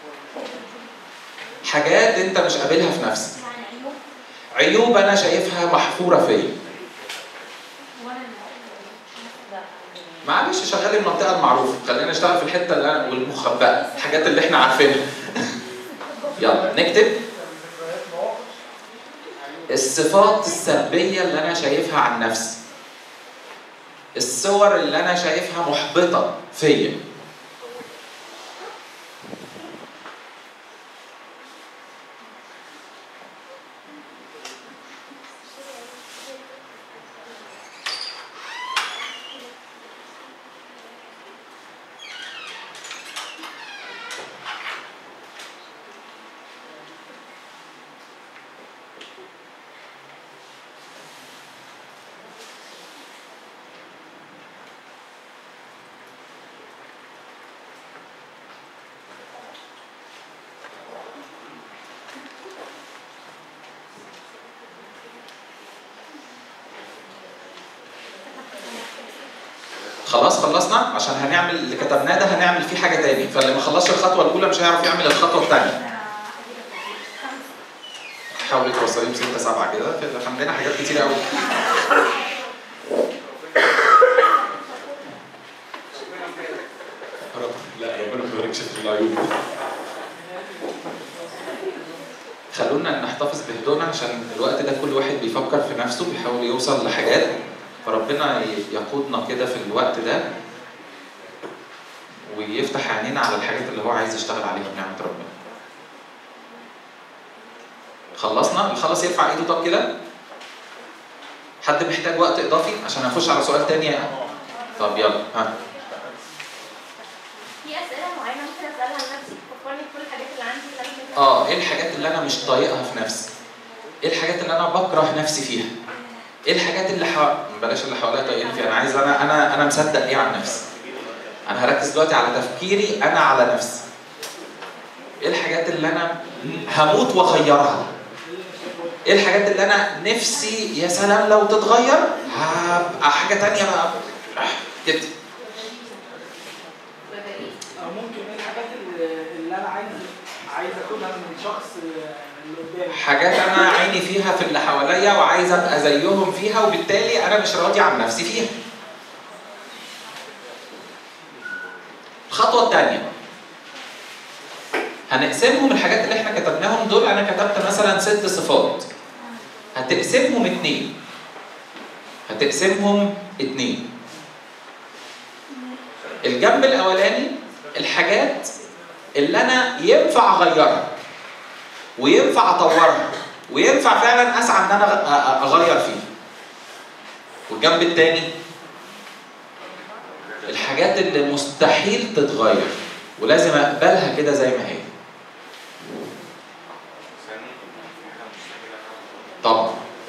Speaker 1: حاجات انت مش قابلها في نفسك
Speaker 3: يعني عيوب
Speaker 1: عيوب انا شايفها محفوره فيا
Speaker 3: وانا
Speaker 1: معلش شغال المنطقه المعروفه خلينا نشتغل في الحته اللي أنا والمخبأه الحاجات اللي احنا عارفينها يلا نكتب الصفات السلبيه اللي انا شايفها عن نفسي الصور اللي انا شايفها محبطه فيا خلاص خلصنا عشان هنعمل اللي كتبناه ده هنعمل فيه حاجه تاني فاللي ما خلصش الخطوه الاولى مش هيعرف يعمل الخطوه الثانيه حاولي توصليهم ستة سبعة كده كده عندنا حاجات كتير قوي لا ربنا ما يباركش في العيوب خلونا نحتفظ بهدوءنا عشان الوقت ده كل واحد بيفكر في نفسه بيحاول يوصل لحاجات فربنا يقودنا كده في الوقت ده ويفتح عينينا على الحاجات اللي هو عايز يشتغل عليها بنعمة ربنا. خلصنا؟ اللي خلص يرفع ايده طب كده؟ حد محتاج وقت اضافي عشان اخش على سؤال تاني؟ طب يلا ها
Speaker 3: في اسئله معينه ممكن اسالها لنفسي تفكرني بكل الحاجات اللي عندي اللي انا كده
Speaker 1: اه ايه الحاجات اللي انا مش طايقها في نفسي؟ ايه الحاجات اللي انا بكره نفسي فيها؟ ايه الحاجات اللي حو... بلاش اللي حواليا طايقين فيها انا عايز انا انا انا مصدق ايه عن نفسي؟ انا هركز دلوقتي على تفكيري انا على نفسي. ايه الحاجات اللي انا هموت واغيرها؟ ايه الحاجات اللي انا نفسي يا سلام لو تتغير هبقى حاجه تانية بقى كده
Speaker 7: أو ممكن ايه الحاجات اللي, اللي انا عايز عايز اخدها من شخص اللي قدامي
Speaker 1: حاجات انا عيني فيها في اللي حواليا وعايز ابقى زيهم فيها وبالتالي انا مش راضي عن نفسي فيها. الخطوه الثانيه هنقسمهم الحاجات اللي احنا كتبناهم دول انا كتبت مثلا ست صفات هتقسمهم اتنين هتقسمهم اتنين الجنب الاولاني الحاجات اللي انا ينفع اغيرها وينفع اطورها وينفع فعلا اسعى ان انا أ- أ- اغير فيها والجنب التاني الحاجات اللي مستحيل تتغير ولازم اقبلها كده زي ما هي طبعا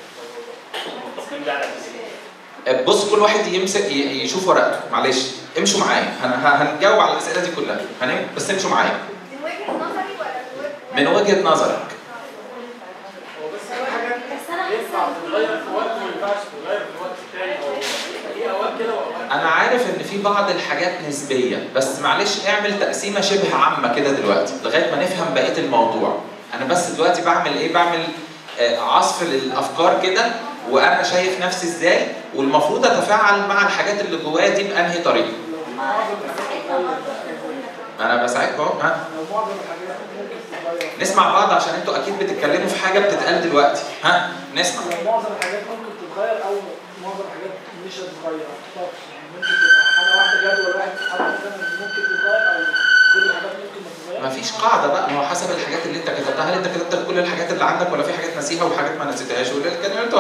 Speaker 1: بص كل واحد يمسك ي- يشوف ورقته معلش امشوا معايا هن- ه- هنجاوب على الاسئله دي كلها هنم... بس امشوا معايا
Speaker 3: من وجهه نظري ولا
Speaker 1: من وجهه نظرك
Speaker 7: هو بس في حاجات
Speaker 3: بس انا
Speaker 7: ينفع
Speaker 3: حاسه
Speaker 7: تتغير في وقت وما ينفعش تتغير في وقت تاني او في اوقات كده واوقات
Speaker 1: انا عارف ان في بعض الحاجات نسبيه بس معلش اعمل تقسيمه شبه عامه كده دلوقتي لغايه ما نفهم بقيه الموضوع انا بس دلوقتي بعمل ايه بعمل آه، عصف للافكار كده وانا شايف نفسي ازاي والمفروض اتفاعل مع الحاجات اللي جوايا دي بانهي طريقه
Speaker 7: معظم الحاجات
Speaker 1: انا بساعدكم اهو ها
Speaker 7: لو معظم الحاجات ممكن تتغير
Speaker 1: نسمع بعض عشان انتوا اكيد بتتكلموا في حاجه بتتقال دلوقتي ها نسمع
Speaker 7: لو معظم الحاجات ممكن هتتغير او معظم الحاجات مش هتتغير طب يعني ممكن تبقى حاجه واحده جدول واحد حاجه مثلا ممكن تتغير او كل الحاجات ممكن ما تتغيرش
Speaker 1: مفيش قاعده بقى ما هو حسب الحاجات اللي انت كتبتها هل انت كتبت كل الحاجات اللي عندك ولا في حاجات ناسيها وحاجات ما نسيتهاش ولا كان انتوا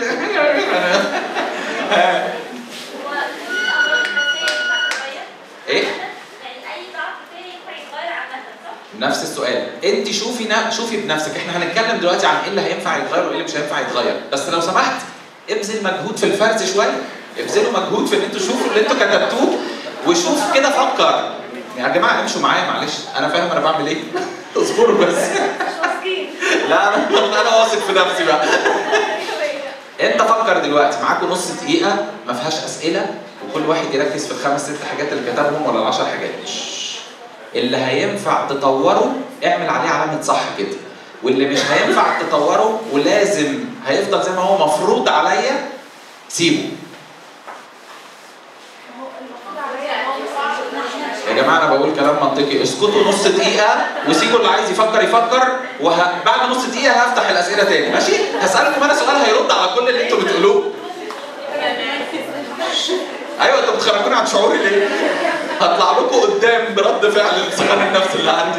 Speaker 3: هو كل الامراض النفسيه ينفع تتغير؟
Speaker 1: ايه
Speaker 3: يعني اي ضعف تاني ينفع يتغير عامه صح؟
Speaker 1: نفس السؤال انت شوفي نا... شوفي بنفسك احنا هنتكلم دلوقتي عن ايه اللي هينفع يتغير وايه اللي مش هينفع يتغير بس لو سمحت ابذل مجهود في الفرز شويه ابذلوا مجهود في ان انتوا تشوفوا اللي انتوا كتبتوه وشوف كده فكر يا جماعه امشوا معايا معلش انا فاهم انا بعمل ايه اصبروا بس
Speaker 6: مش واثقين
Speaker 1: لا انا انا واثق في نفسي بقى انت فكر دلوقتي معاكم نص دقيقه ما فيهاش اسئله وكل واحد يركز في الخمس ست حاجات اللي كتبهم ولا العشر حاجات اللي هينفع تطوره اعمل عليه علامه صح كده واللي مش هينفع تطوره ولازم هيفضل زي ما هو مفروض عليا سيبه
Speaker 6: هو المفروض عليا هو صعب ان احنا
Speaker 1: يا جماعه انا بقول كلام منطقي اسكتوا نص دقيقه وسيبوا اللي عايز يفكر يفكر وبعد نص دقيقه هفتح الاسئله تاني ماشي هسالكم انا سؤال هيرد على كل اللي انتوا بتقولوه ايوه انتوا بتخرجوني عن شعوري ليه؟ هطلع لكم قدام برد فعل الثقه النفس اللي عندي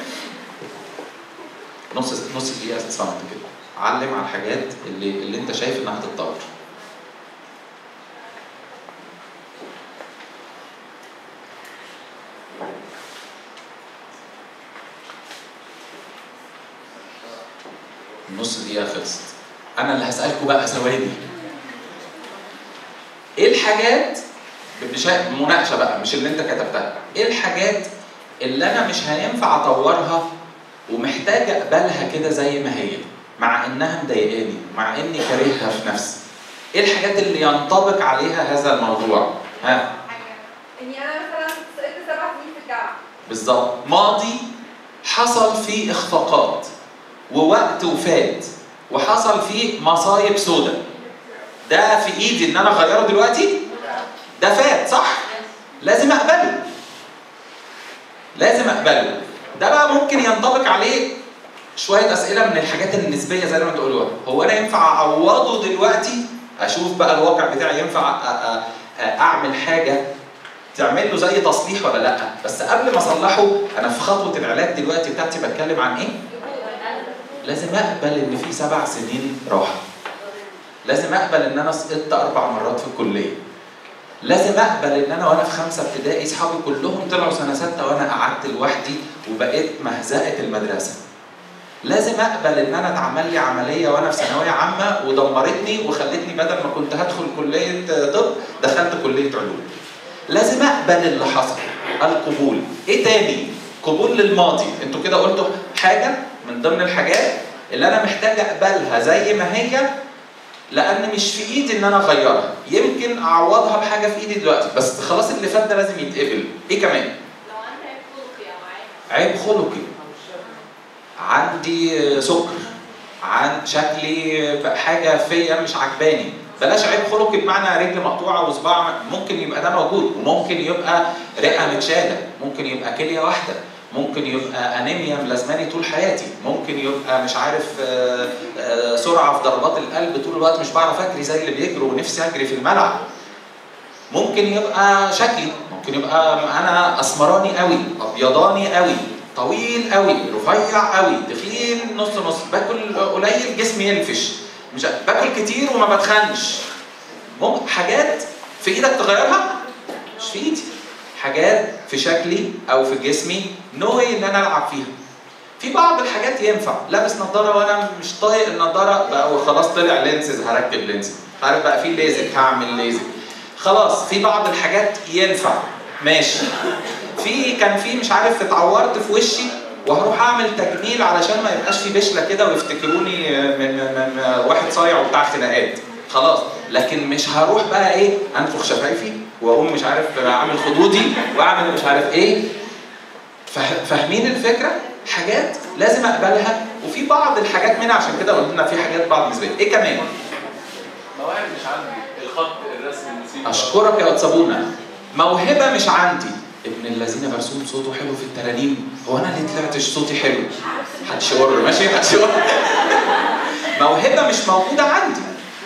Speaker 1: نص نص دقيقه صمت كده علم على الحاجات اللي اللي انت شايف انها هتتطور نص دقيقه خلصت انا اللي هسالكم بقى ثواني ايه الحاجات بشا- مناقشه بقى مش اللي انت كتبتها ايه الحاجات اللي انا مش هينفع اطورها ومحتاج اقبلها كده زي ما هي مع انها مضايقاني مع اني كارهها في نفسي ايه الحاجات اللي ينطبق عليها هذا الموضوع ها
Speaker 6: اني انا مثلا سقطت سبع سنين في الجامعه
Speaker 1: بالظبط ماضي حصل فيه اخفاقات ووقت وفات وحصل فيه مصايب سودة ده في ايدي ان انا اغيره دلوقتي ده فات صح لازم اقبله لازم اقبله ده بقى ممكن ينطبق عليه شويه اسئله من الحاجات النسبيه زي ما تقولوها هو انا ينفع اعوضه دلوقتي اشوف بقى الواقع بتاعي ينفع أ- أ- أ- اعمل حاجه تعمل له زي تصليح ولا لا بس قبل ما اصلحه انا في خطوه العلاج دلوقتي بتاعتي بتكلم عن ايه لازم اقبل ان في سبع سنين راحه لازم اقبل ان انا سقطت اربع مرات في الكليه لازم اقبل ان انا وانا في خمسه ابتدائي اصحابي كلهم طلعوا سنه سته وانا قعدت لوحدي وبقيت مهزقه المدرسه لازم اقبل ان انا اتعمل لي عمليه وانا في ثانويه عامه ودمرتني وخلتني بدل ما كنت هدخل كليه طب دخلت كليه علوم لازم اقبل اللي حصل القبول ايه تاني قبول للماضي انتوا كده قلتوا حاجه من ضمن الحاجات اللي انا محتاج اقبلها زي ما هي لان مش في ايدي ان انا اغيرها يمكن اعوضها بحاجه في ايدي دلوقتي بس خلاص اللي فات ده لازم يتقبل ايه كمان
Speaker 5: لو عندي عيب خلقي او عيب
Speaker 1: عيب خلقي عندي سكر عن شكلي بقى حاجه فيا مش عجباني بلاش عيب خلقي بمعنى رجل مقطوعه وصباع ممكن يبقى ده موجود وممكن يبقى رئه متشاله ممكن يبقى كليه واحده ممكن يبقى انيميا ملازماني طول حياتي ممكن يبقى مش عارف آه، آه، سرعه في ضربات القلب طول الوقت مش بعرف اجري زي اللي بيجروا ونفسي اجري في الملعب ممكن يبقى شكلي ممكن يبقى انا اسمراني قوي ابيضاني قوي طويل قوي رفيع قوي تخين نص نص باكل قليل جسمي ينفش مش باكل كتير وما بتخنش ممكن حاجات في ايدك تغيرها مش في ايدي حاجات في شكلي او في جسمي نوي ان انا العب فيها في بعض الحاجات ينفع لابس نظاره وانا مش طايق النظاره بقى خلاص طلع لينسز هركب لينسز عارف بقى في ليزك هعمل ليزك خلاص في بعض الحاجات ينفع ماشي في كان في مش عارف اتعورت في وشي وهروح اعمل تجميل علشان ما يبقاش في بشله كده ويفتكروني من, من واحد صايع وبتاع خناقات خلاص لكن مش هروح بقى ايه انفخ شفايفي واقوم مش عارف اعمل خدودي واعمل مش عارف ايه فه- فاهمين الفكره حاجات لازم اقبلها وفي بعض الحاجات منها عشان كده قلنا في حاجات بعض نسبيه ايه كمان
Speaker 8: مواهب مش عندي الخط الرسم الموسيقى
Speaker 1: اشكرك يا واتسابونا موهبه مش عندي ابن الذين مرسوم صوته حلو في الترانيم هو انا اللي طلعتش صوتي حلو هتشور ماشي هتشور موهبه مش موجوده عندي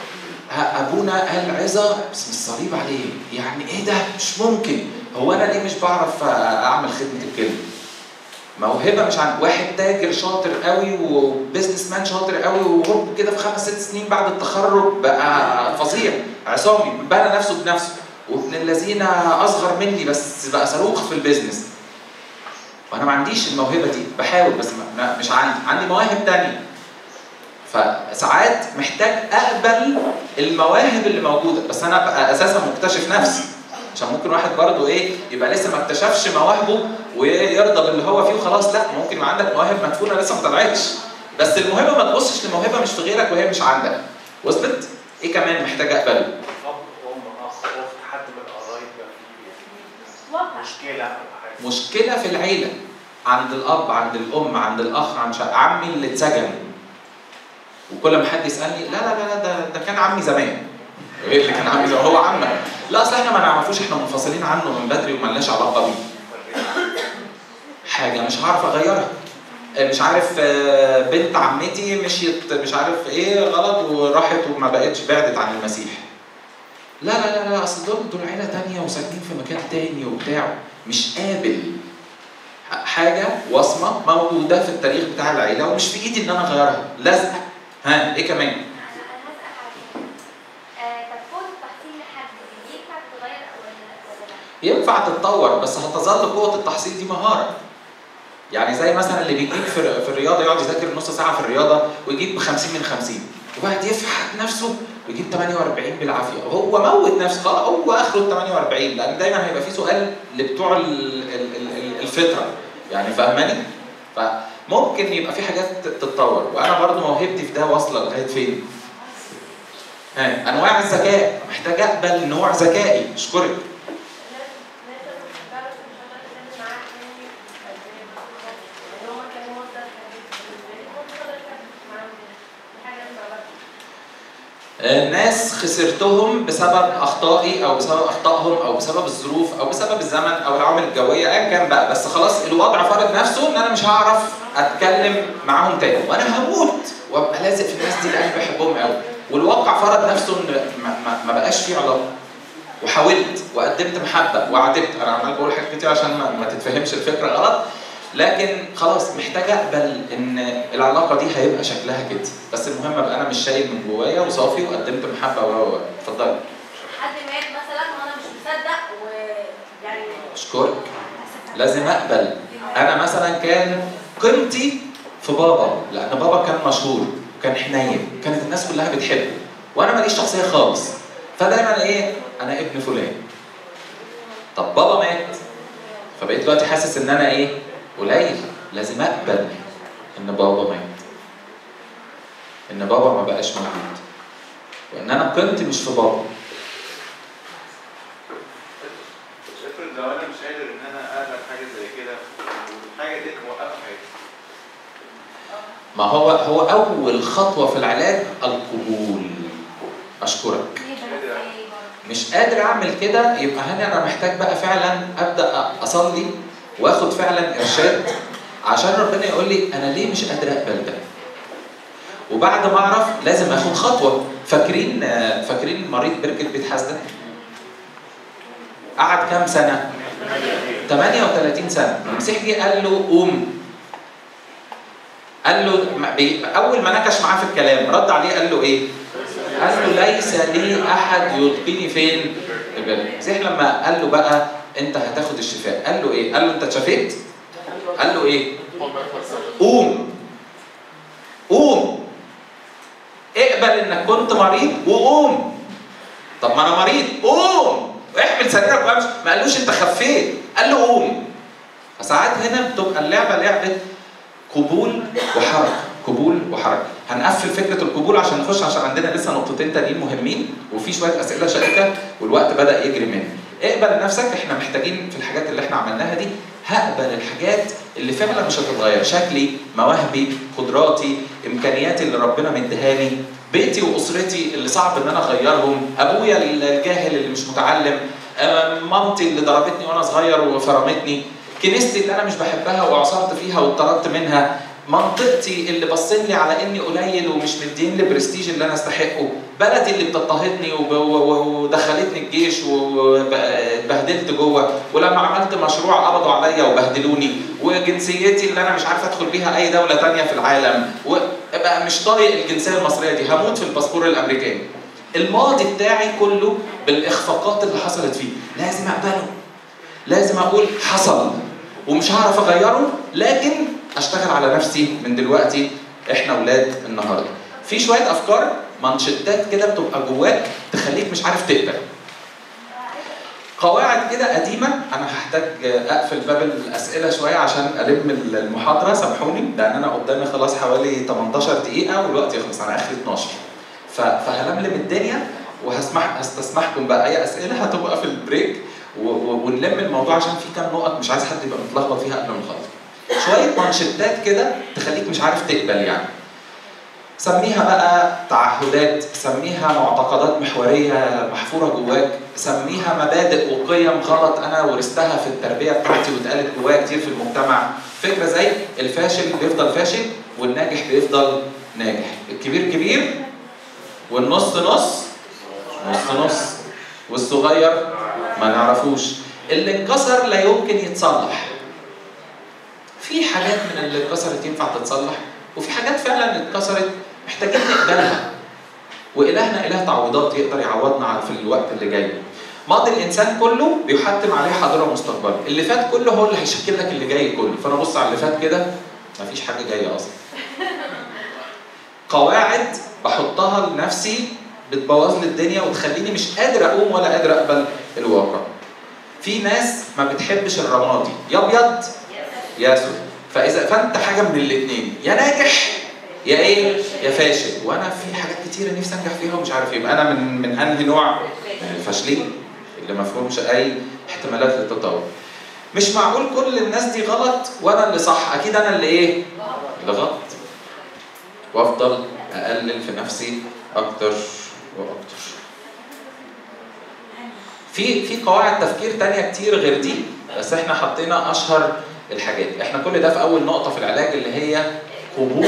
Speaker 1: ه- ابونا قال عظه بس مش صليب عليه يعني ايه ده مش ممكن هو انا ليه مش بعرف اعمل خدمه الكلمه موهبه مش عن واحد تاجر شاطر قوي وبزنس مان شاطر قوي وهوب كده في خمس ست سنين بعد التخرج بقى فظيع عصامي بنى نفسه بنفسه وابن الذين اصغر مني بس بقى صاروخ في البيزنس وانا ما عنديش الموهبه دي بحاول بس ما- ما مش عندي عندي مواهب تانية فساعات محتاج اقبل المواهب اللي موجوده بس انا ابقى اساسا مكتشف نفسي عشان ممكن واحد برضه ايه يبقى لسه ما اكتشفش مواهبه ويرضى باللي هو فيه وخلاص لا ممكن يبقى عندك مواهب مدفونه لسه ما طلعتش بس المهم ما تبصش لموهبه مش في غيرك وهي مش عندك وصلت؟ ايه كمان محتاج اقبله؟
Speaker 4: اب ام اخ اخت حد من القرايب بقى فيه
Speaker 3: واقع
Speaker 4: مشكله او حاجه
Speaker 1: مشكله في العيله عند الاب عند الام عند الاخ عند شا... عمي اللي اتسجن وكل ما حد يسالني لا لا لا لا ده, ده كان عمي زمان ايه اللي كان عمي زمان هو عمك لا اصل احنا ما نعرفوش احنا منفصلين عنه من بدري ومالناش علاقه بيه حاجه مش هعرف اغيرها آه، مش عارف آه، بنت عمتي مشيت مش عارف ايه غلط وراحت وما بقتش بعدت عن المسيح لا لا لا لا اصل دول دول عيله تانية وساكنين في مكان تاني وبتاع مش قابل حاجه وصمه موجوده في التاريخ بتاع العيله ومش في ايدي ان انا اغيرها لازم ها ايه كمان
Speaker 3: انا انا هسال على آه، طب قوه التحصيل لحد ينفع تتغير ولا ولا لا؟
Speaker 1: ينفع تتطور بس هتظل قوه التحصيل دي مهاره يعني زي مثلا اللي بيجيب في في الرياضه يقعد يذاكر نص ساعه في الرياضه ويجيب 50 من 50 وبعد يفحت نفسه ويجيب 48 بالعافيه هو موت نفسه خلاص هو اخره ال 48 لان دايما هيبقى في سؤال لبتوع ال- ال- ال- الفطره يعني فاهماني؟ فممكن يبقى في حاجات تتطور وانا برضو موهبتي في ده واصله لغايه فين؟ ها انواع الذكاء محتاج اقبل نوع ذكائي اشكرك ناس خسرتهم بسبب اخطائي او بسبب اخطائهم او بسبب الظروف او بسبب الزمن او العوامل الجويه ايا كان بقى بس خلاص الوضع فرض نفسه ان انا مش هعرف اتكلم معاهم تاني وانا هموت وابقى لازق في الناس دي اللي انا بحبهم قوي والواقع فرض نفسه ان ما, ما, ما بقاش فيه علاقه وحاولت وقدمت محبه وعاتبت انا عمال بقول حاجات كتير عشان ما, ما تتفهمش الفكره غلط لكن خلاص محتاج اقبل ان العلاقه دي هيبقى شكلها كده بس المهم ابقى انا مش شايل من جوايا وصافي وقدمت محبه و و- اتفضلي
Speaker 6: حد مات مثلا وانا مش مصدق ويعني
Speaker 1: اشكرك لازم اقبل انا مثلا كان قيمتي في بابا لان بابا كان مشهور كان حنين كانت الناس كلها بتحبه وانا ماليش شخصيه خالص فدايما ايه انا ابن فلان طب بابا مات فبقيت دلوقتي حاسس ان انا ايه قليل لازم اقبل ان بابا مات ان بابا ما بقاش موجود وان انا قيمتي مش في بابا
Speaker 2: افرض لو انا مش قادر ان انا اقبل حاجه زي كده والحاجه دي توقف حياتي
Speaker 1: ما هو هو اول خطوه في العلاج القبول اشكرك مش قادر اعمل كده يبقى هنا انا محتاج بقى فعلا ابدا اصلي واخد فعلا ارشاد عشان ربنا يقول لي انا ليه مش قادر اقبل ده وبعد ما اعرف لازم اخد خطوه فاكرين فاكرين مريض بركه بيت حسده قعد كام سنه 38 سنه المسيح جه قال له قوم قال له ما- بي- اول ما نكش معاه في الكلام رد عليه قال له ايه قال له ليس لي احد يلقيني فين في البلد المسيح لما قال له بقى انت هتاخد الشفاء قال له ايه قال له انت اتشفيت قال له ايه قوم قوم اقبل انك كنت مريض وقوم طب ما انا مريض قوم احمل سريرك وامشي ما قالوش انت خفيت قال له قوم فساعات هنا بتبقى اللعبه لعبه قبول وحركه قبول وحركه هنقفل فكره القبول عشان نخش عشان عندنا لسه نقطتين تانيين مهمين وفي شويه اسئله شائكه والوقت بدا يجري مني اقبل نفسك احنا محتاجين في الحاجات اللي احنا عملناها دي هقبل الحاجات اللي فعلا مش هتتغير شكلي مواهبي قدراتي امكانياتي اللي ربنا مديهاني بيتي واسرتي اللي صعب ان انا اغيرهم ابويا الجاهل اللي مش متعلم آه، مامتي اللي ضربتني وانا صغير وفرمتني كنيستي اللي انا مش بحبها وعصرت فيها واتطردت منها منطقتي اللي باصين لي على اني قليل ومش مدين لي برستيج اللي انا استحقه بلدي اللي بتضطهدني وب- و- و- ودخلتني الجيش وبهدلت جوه ولما عملت مشروع قبضوا عليا وبهدلوني وجنسيتي اللي انا مش عارف ادخل بيها اي دوله تانية في العالم وابقى مش طايق الجنسيه المصريه دي هموت في الباسبور الامريكاني الماضي بتاعي كله بالاخفاقات اللي حصلت فيه لازم اقبله لازم اقول حصل ومش هعرف اغيره لكن اشتغل على نفسي من دلوقتي احنا ولاد النهارده في شويه افكار مانشيتات كده بتبقى جواك تخليك مش عارف تقبل قواعد كده قديمه انا هحتاج اقفل باب الاسئله شويه عشان الم المحاضره سامحوني لان انا قدامي خلاص حوالي 18 دقيقه والوقت يخلص انا اخر 12 ف- فهلملم الدنيا وهسمح هستسمحكم بقى اي اسئله هتبقى في البريك و- و- ونلم الموضوع عشان في كام نقط مش عايز حد يبقى متلخبط فيها قبل ما نخلص شويه مانشيتات كده تخليك مش عارف تقبل يعني سميها بقى تعهدات سميها معتقدات محورية محفورة جواك سميها مبادئ وقيم غلط أنا ورثتها في التربية بتاعتي واتقالت جوايا كتير في المجتمع فكرة زي الفاشل بيفضل فاشل والناجح بيفضل ناجح الكبير كبير والنص نص نص نص والصغير ما نعرفوش اللي انكسر لا يمكن يتصلح في حاجات من اللي اتكسرت ينفع تتصلح وفي حاجات فعلا اتكسرت محتاجين نقبلها والهنا اله تعويضات يقدر يعوضنا على- في الوقت اللي جاي ماضي الانسان كله بيحتم عليه حاضره ومستقبله اللي فات كله هو اللي هيشكل لك اللي جاي كله فانا ابص على اللي فات كده مفيش حاجه جايه اصلا قواعد بحطها لنفسي بتبوظ لي الدنيا وتخليني مش قادر اقوم ولا قادر اقبل الواقع في ناس ما بتحبش الرمادي يا ابيض يا اسود فاذا فانت حاجه من الاثنين يا ناجح يا ايه يا فاشل وانا في حاجات كتيره نفسي انجح فيها ومش عارف يبقى انا من من انهي نوع من الفاشلين اللي ما فيهمش اي احتمالات للتطور مش معقول كل الناس دي غلط وانا اللي صح اكيد انا اللي ايه اللي غلط وافضل اقلل في نفسي اكتر واكتر في في قواعد تفكير تانية كتير غير دي بس احنا حطينا اشهر الحاجات احنا كل ده في اول نقطة في العلاج اللي هي قبول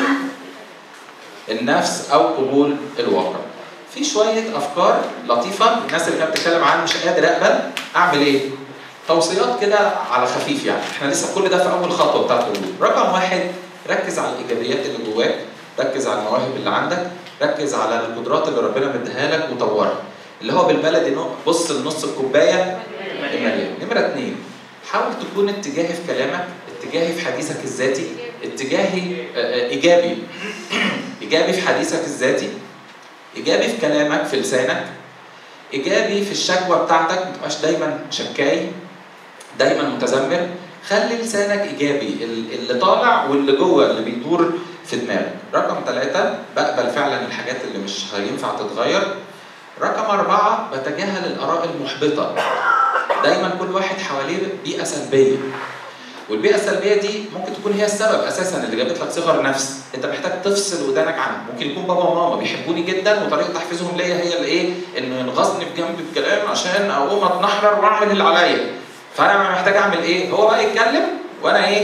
Speaker 1: النفس او قبول الواقع في شوية افكار لطيفة الناس اللي كانت بتتكلم عن مش قادر اقبل اعمل ايه توصيات كده على خفيف يعني احنا لسه كل ده في اول خطوة بتاعت القبول رقم واحد ركز على الايجابيات اللي جواك ركز على المواهب اللي عندك ركز على القدرات اللي ربنا مديها لك وطورها اللي هو بالبلدي نق- بص لنص الكوبايه المليان نمره اثنين حاول تكون اتجاهي في كلامك اتجاهي في حديثك الذاتي اتجاهي آه، آه، ايجابي ايجابي في حديثك الذاتي ايجابي في كلامك في لسانك ايجابي في الشكوى بتاعتك ما تبقاش دايما شكاي دايما متذمر خلي لسانك ايجابي ال- اللي طالع واللي جوه اللي بيدور في دماغك رقم ثلاثة بقبل فعلا الحاجات اللي مش هينفع تتغير رقم أربعة بتجاهل الآراء المحبطة دايما كل واحد حواليه بيئة سلبية والبيئة السلبية دي ممكن تكون هي السبب أساسا اللي جابت لك صغر نفس أنت محتاج تفصل ودانك عنها ممكن يكون بابا وماما بيحبوني جدا وطريقة تحفيزهم ليا هي الإيه إنه ينغصني بجنب الكلام عشان أقوم أتنحرر وأعمل اللي عليا فأنا محتاج أعمل إيه؟ هو بقى يتكلم وأنا إيه؟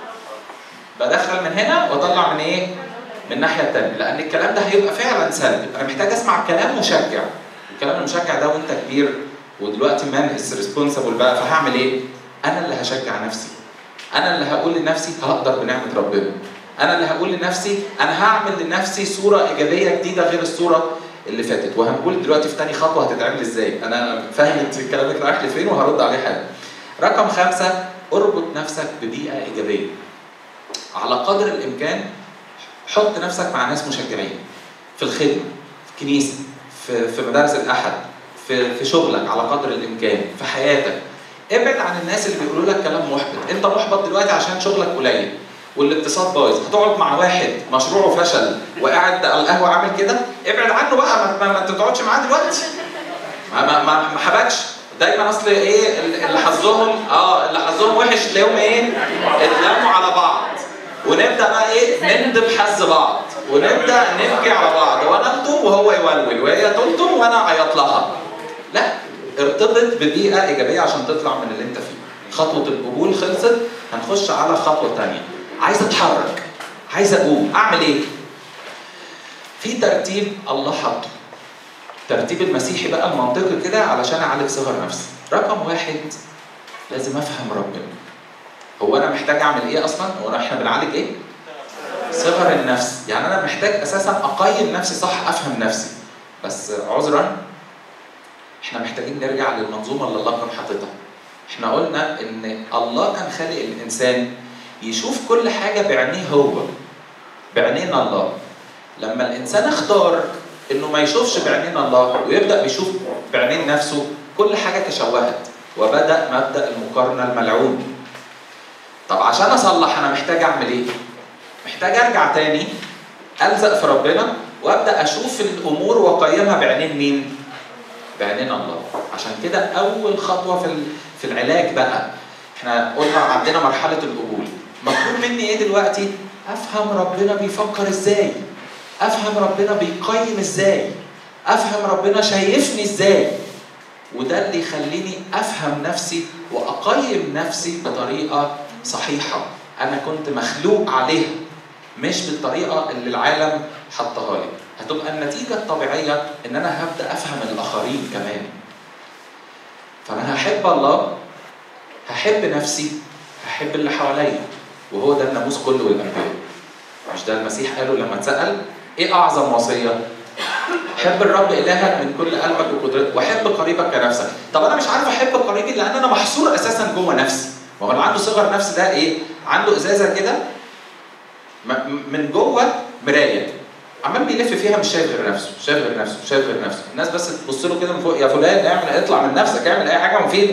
Speaker 1: بدخل من هنا واطلع من ايه؟ من الناحيه الثانيه لان الكلام ده هيبقى فعلا سلبي انا محتاج اسمع كلام مشجع الكلام المشجع ده وانت كبير ودلوقتي مان از ريسبونسبل بقى فهعمل ايه؟ انا اللي هشجع نفسي انا اللي هقول لنفسي هقدر بنعمه ربنا انا اللي هقول لنفسي انا هعمل لنفسي صوره ايجابيه جديده غير الصوره اللي فاتت وهنقول دلوقتي في تاني خطوه هتتعمل ازاي انا فاهم انت كلامك رايح لفين وهرد عليه حالا رقم خمسة اربط نفسك ببيئة إيجابية على قدر الامكان حط نفسك مع ناس مشجعين في الخدمه في كنيسه في في مدارس الاحد في في شغلك على قدر الامكان في حياتك ابعد عن الناس اللي بيقولوا لك كلام محبط انت محبط دلوقتي عشان شغلك قليل والاقتصاد بايظ هتقعد مع واحد مشروعه فشل وقاعد على القهوه عامل كده ابعد عنه بقى ما, ما, ما تقعدش معاه دلوقتي ما ما ما, ما حبكش دايما اصل ايه اللي حظهم اه اللي حظهم وحش تلاقيهم ايه اتلموا على بعض ونبدا بقى ايه نندب حظ بعض ونبدا نبكي على بعض وانا الطم وهو يولول وهي تلطم وانا اعيط لها لا ارتبط ببيئه ايجابيه عشان تطلع من اللي انت فيه خطوه القبول خلصت هنخش على خطوه ثانيه عايز اتحرك عايز اقوم اعمل ايه في ترتيب الله حطه ترتيب المسيحي بقى المنطقي كده علشان اعالج صغر نفسي رقم واحد لازم افهم ربنا هو انا محتاج اعمل ايه اصلا هو احنا بنعالج ايه صغر النفس يعني انا محتاج اساسا اقيم نفسي صح افهم نفسي بس عذرا احنا محتاجين نرجع للمنظومه اللي الله كان حاططها احنا قلنا ان الله كان خالق الانسان يشوف كل حاجه بعينيه هو بعينين الله لما الانسان اختار انه ما يشوفش بعينين الله ويبدا بيشوف بعينين نفسه كل حاجه تشوهت وبدا مبدا المقارنه الملعون طب عشان اصلح انا محتاج اعمل ايه محتاج ارجع تاني الزق في ربنا وابدا اشوف الامور واقيمها بعينين مين بعينين الله عشان كده اول خطوه في ال- في العلاج بقى احنا قلنا عندنا مرحله القبول مطلوب مني ايه دلوقتي افهم ربنا بيفكر ازاي افهم ربنا بيقيم ازاي افهم ربنا شايفني ازاي وده اللي يخليني افهم نفسي واقيم نفسي بطريقه صحيحه انا كنت مخلوق عليها مش بالطريقه اللي العالم حطها لي هتبقى النتيجه الطبيعيه ان انا هبدا افهم الاخرين كمان فانا هحب الله هحب نفسي هحب اللي حواليا وهو ده الناموس كله والانبياء مش ده المسيح قاله لما اتسال ايه اعظم وصيه حب الرب الهك من كل قلبك وقدرتك وحب قريبك كنفسك طب انا مش عارف احب قريبي لان انا محصور اساسا جوه نفسي ما هو اللي عنده صغر نفس ده ايه عنده ازازه كده م- من جوه مرايه عمال بيلف فيها مش شايف غير نفسه مش شايف غير نفسه مش شايف غير نفسه الناس بس تبص له كده من فوق يا فلان اعمل اطلع من نفسك اعمل اي حاجه مفيده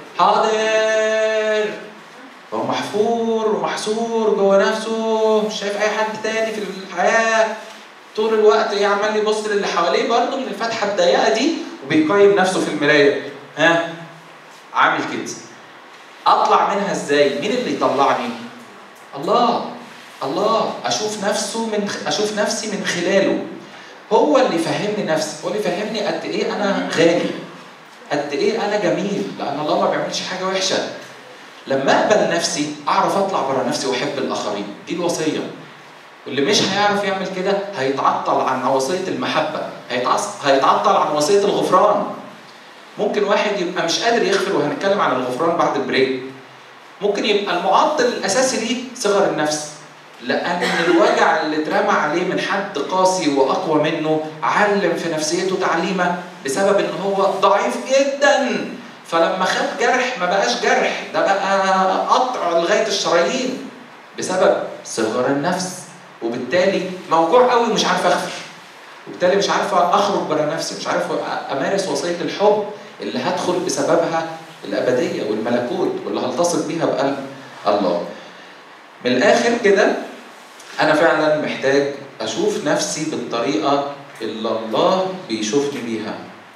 Speaker 1: حاضر هو محفور ومحصور جوه نفسه مش شايف اي حد تاني في الحياه طول الوقت ايه عمال يبص للي حواليه برضه من الفتحه الضيقه دي وبيقيم نفسه في المرايه ها عامل كده اطلع منها ازاي مين اللي يطلعني الله الله اشوف نفسه من اشوف نفسي من خلاله هو اللي يفهمني نفسي هو اللي يفهمني قد ايه انا غالي قد ايه انا جميل لان الله ما بيعملش حاجه وحشه لما اقبل نفسي اعرف اطلع بره نفسي واحب الاخرين دي الوصيه واللي مش هيعرف يعمل كده هيتعطل عن وصيه المحبه هيتعص- هيتعطل عن وصيه الغفران ممكن واحد يبقى مش قادر يغفر وهنتكلم عن الغفران بعد البريك ممكن يبقى المعطل الاساسي ليه صغر النفس لان الوجع اللي اترمى عليه من حد قاسي واقوى منه علم في نفسيته تعليمه بسبب ان هو ضعيف جدا فلما خد جرح ما بقاش جرح ده بقى قطع لغايه الشرايين بسبب صغر النفس وبالتالي موجوع قوي مش عارف اغفر وبالتالي مش عارفه اخرج بره نفسي مش عارف امارس وصيه الحب اللي هدخل بسببها الابديه والملكوت واللي هلتصق بيها بقلب الله من الاخر كده انا فعلا محتاج اشوف نفسي بالطريقه اللي الله بيشوفني بيها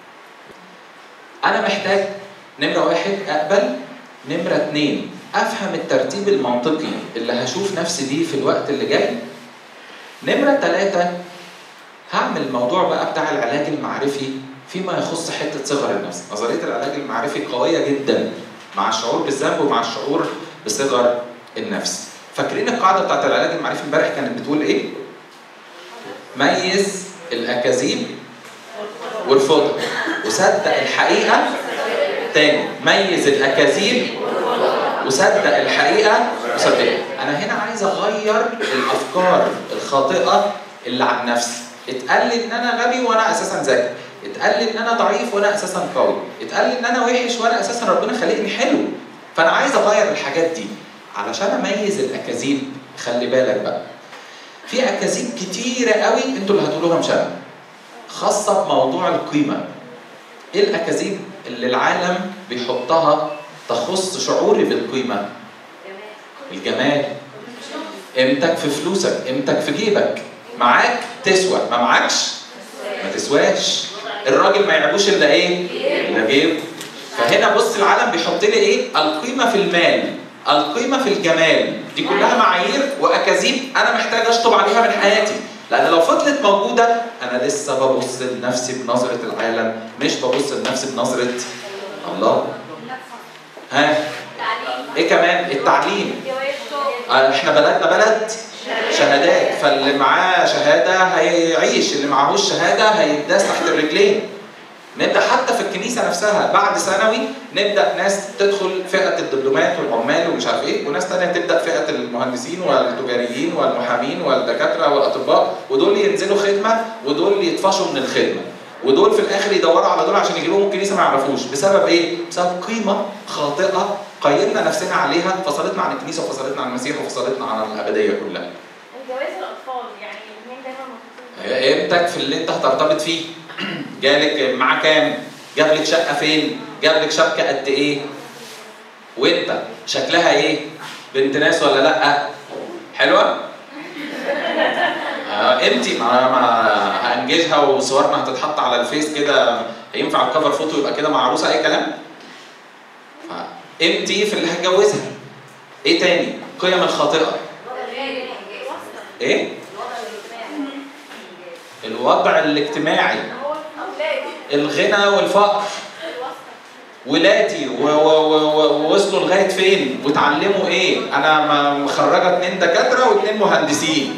Speaker 1: انا محتاج نمره واحد اقبل نمره اتنين افهم الترتيب المنطقي اللي هشوف نفسي بيه في الوقت اللي جاي نمره ثلاثه هعمل الموضوع بقى بتاع العلاج المعرفي فيما يخص حته صغر النفس نظريه العلاج المعرفي قويه جدا مع الشعور بالذنب ومع الشعور بصغر النفس فاكرين القاعده بتاعت العلاج المعرفي امبارح كانت بتقول ايه ميز الاكاذيب والفضل وصدق الحقيقه تاني ميز الاكاذيب وصدق الحقيقه وصدق انا هنا عايز اغير الافكار الخاطئه اللي عن نفسي اتقال لي ان انا غبي وانا اساسا ذكي اتقال لي ان انا ضعيف وانا اساسا قوي اتقال لي ان انا وحش وانا اساسا ربنا خلقني حلو فانا عايز اغير الحاجات دي علشان اميز الاكاذيب خلي بالك بقى في اكاذيب كتيره قوي انتوا اللي هتقولوها مش انا خاصه بموضوع القيمه ايه الاكاذيب اللي العالم بيحطها تخص شعوري بالقيمه الجمال قيمتك في فلوسك قيمتك في جيبك معاك تسوى ما معاكش ما تسواش الراجل ما يعيبوش الا ايه الا جيبه فهنا بص العالم بيحط لي ايه القيمه في المال القيمه في الجمال دي كلها معايير واكاذيب انا محتاج اشطب عليها من حياتي لان لو فضلت موجوده انا لسه ببص لنفسي بنظره العالم مش ببص لنفسي بنظره الله ها ايه كمان التعليم آه، احنا بلدنا بلد شهادات فاللي معاه شهاده هيعيش اللي معهوش شهاده هيداس تحت الرجلين نبدا حتى في الكنيسه نفسها بعد ثانوي نبدا ناس تدخل فئه الدبلومات والعمال ومش عارف ايه وناس تانية تبدا فئه المهندسين والتجاريين والمحامين والدكاتره والاطباء ودول ينزلوا خدمه ودول يطفشوا من الخدمه ودول في الاخر يدوروا على دول عشان يجيبوهم الكنيسه ما يعرفوش بسبب ايه؟ بسبب قيمه خاطئه قيمنا نفسنا عليها فصلتنا عن الكنيسه وفصلتنا عن المسيح وفصلتنا عن الابديه كلها.
Speaker 6: جواز الاطفال يعني الاثنين دايما مرتبطين
Speaker 1: قيمتك في اللي انت هترتبط فيه جالك معاه كام جاب لك شقه فين جاب لك شبكه قد ايه وانت شكلها ايه بنت ناس ولا لا حلوه آه امتي ما, ما هانجزها وصورنا هتتحط على الفيس كده ينفع الكفر فوتو يبقى كده مع عروسه اي كلام امتي في اللي هتجوزها ايه تاني قيم الخاطئه ايه الوضع الاجتماعي
Speaker 6: هو اولاد
Speaker 1: الغنى والفقر ولادي و- و- و- و- ووصلوا لغايه فين وتعلموا ايه انا م- مخرجه اتنين دكاتره واتنين مهندسين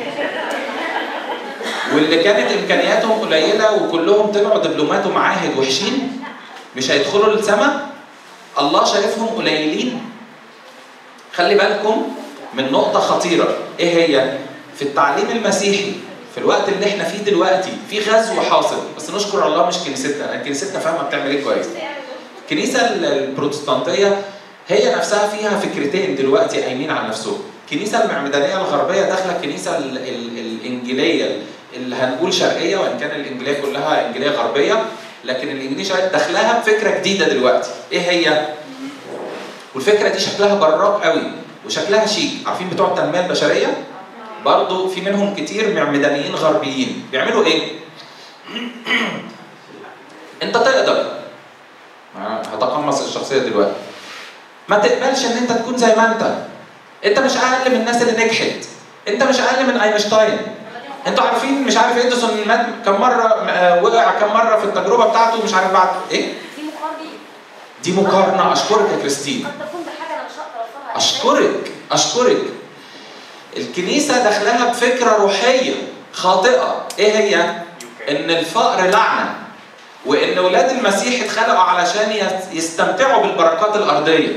Speaker 1: واللي كانت امكانياتهم قليله وكلهم طلعوا دبلومات ومعاهد وحشين مش هيدخلوا السماء الله شايفهم قليلين خلي بالكم من نقطه خطيره ايه هي في التعليم المسيحي في الوقت اللي احنا فيه دلوقتي في غزو حاصل بس نشكر الله مش كنيستنا لان كنيستنا فاهمه بتعمل ايه كويس الكنيسه ال- البروتستانتيه هي نفسها فيها فكرتين دلوقتي قايمين على نفسهم الكنيسه المعمدانيه الغربيه داخله الكنيسه ال- ال- الانجيليه اللي هنقول شرقيه وان كان الانجيليه كلها انجيليه غربيه لكن الانجليزيه داخلها بفكره جديده دلوقتي ايه هي والفكره دي شكلها براق قوي وشكلها شيك عارفين بتوع التنميه البشريه برضه في منهم كتير معمدانيين غربيين بيعملوا ايه انت تقدر آه، هتقمص الشخصيه دلوقتي ما تقبلش ان انت تكون زي ما انت انت مش اقل من الناس اللي نجحت انت مش اقل من اينشتاين انتوا عارفين مش عارف اديسون مات كم مره آه، وقع كم مره في التجربه بتاعته مش عارف بعد ايه
Speaker 3: دي مقارنه
Speaker 1: دي مقارنه اشكرك يا كريستين
Speaker 3: قد تكون بحاجه انا مش هقدر اوصلها
Speaker 1: اشكرك اشكرك الكنيسه داخلها بفكره روحيه خاطئه ايه هي ان الفقر لعنه وان ولاد المسيح اتخلقوا علشان يس- يستمتعوا بالبركات الارضيه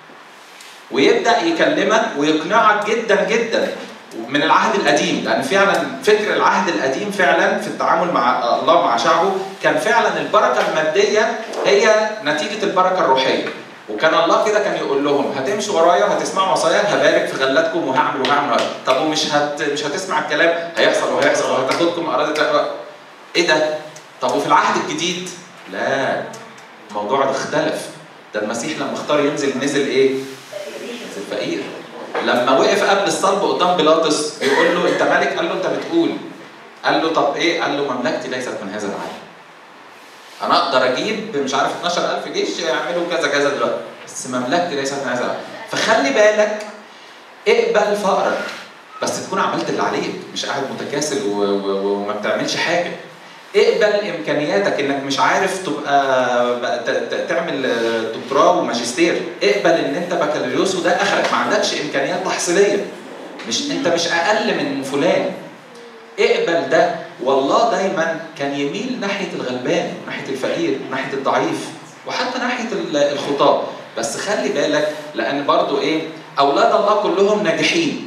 Speaker 1: ويبدا يكلمك ويقنعك جدا جدا من العهد القديم لان فعلا فكر العهد القديم فعلا في التعامل مع الله مع شعبه كان فعلا البركه الماديه هي نتيجه البركه الروحيه وكان الله كده كان يقول لهم هتمشوا ورايا وهتسمعوا وصايا هبارك في غلاتكم وهعمل وهعمل وهعمل. طب ومش هت مش هتسمع الكلام هيحصل وهيحصل وهتاخدكم اراضي تق- ايه ده؟ طب وفي العهد الجديد؟ لا الموضوع ده اختلف ده المسيح لما اختار ينزل نزل ايه؟ نزل فقير لما وقف قبل الصلب قدام بيلاطس بيقول له انت ملك؟ قال له انت بتقول قال له طب ايه؟ قال له مملكتي ليست من هذا العالم انا اقدر اجيب مش عارف 12000 جيش يعملوا كذا كذا دلوقتي بس مملكتي ليست من هذا العالم فخلي بالك اقبل فقرك بس تكون عملت اللي عليك مش قاعد متكاسل و- و- وما بتعملش حاجه اقبل امكانياتك انك مش عارف تبقى بقى ت- ت- تعمل آه، دكتوراه وماجستير اقبل ان انت بكالوريوس وده اخرك ما عندكش امكانيات تحصيليه مش انت مش اقل من فلان اقبل ده والله دايما كان يميل ناحيه الغلبان ناحيه الفقير ناحيه الضعيف وحتى ناحيه ال- الخطاه بس خلي بالك لان برضو ايه اولاد الله كلهم ناجحين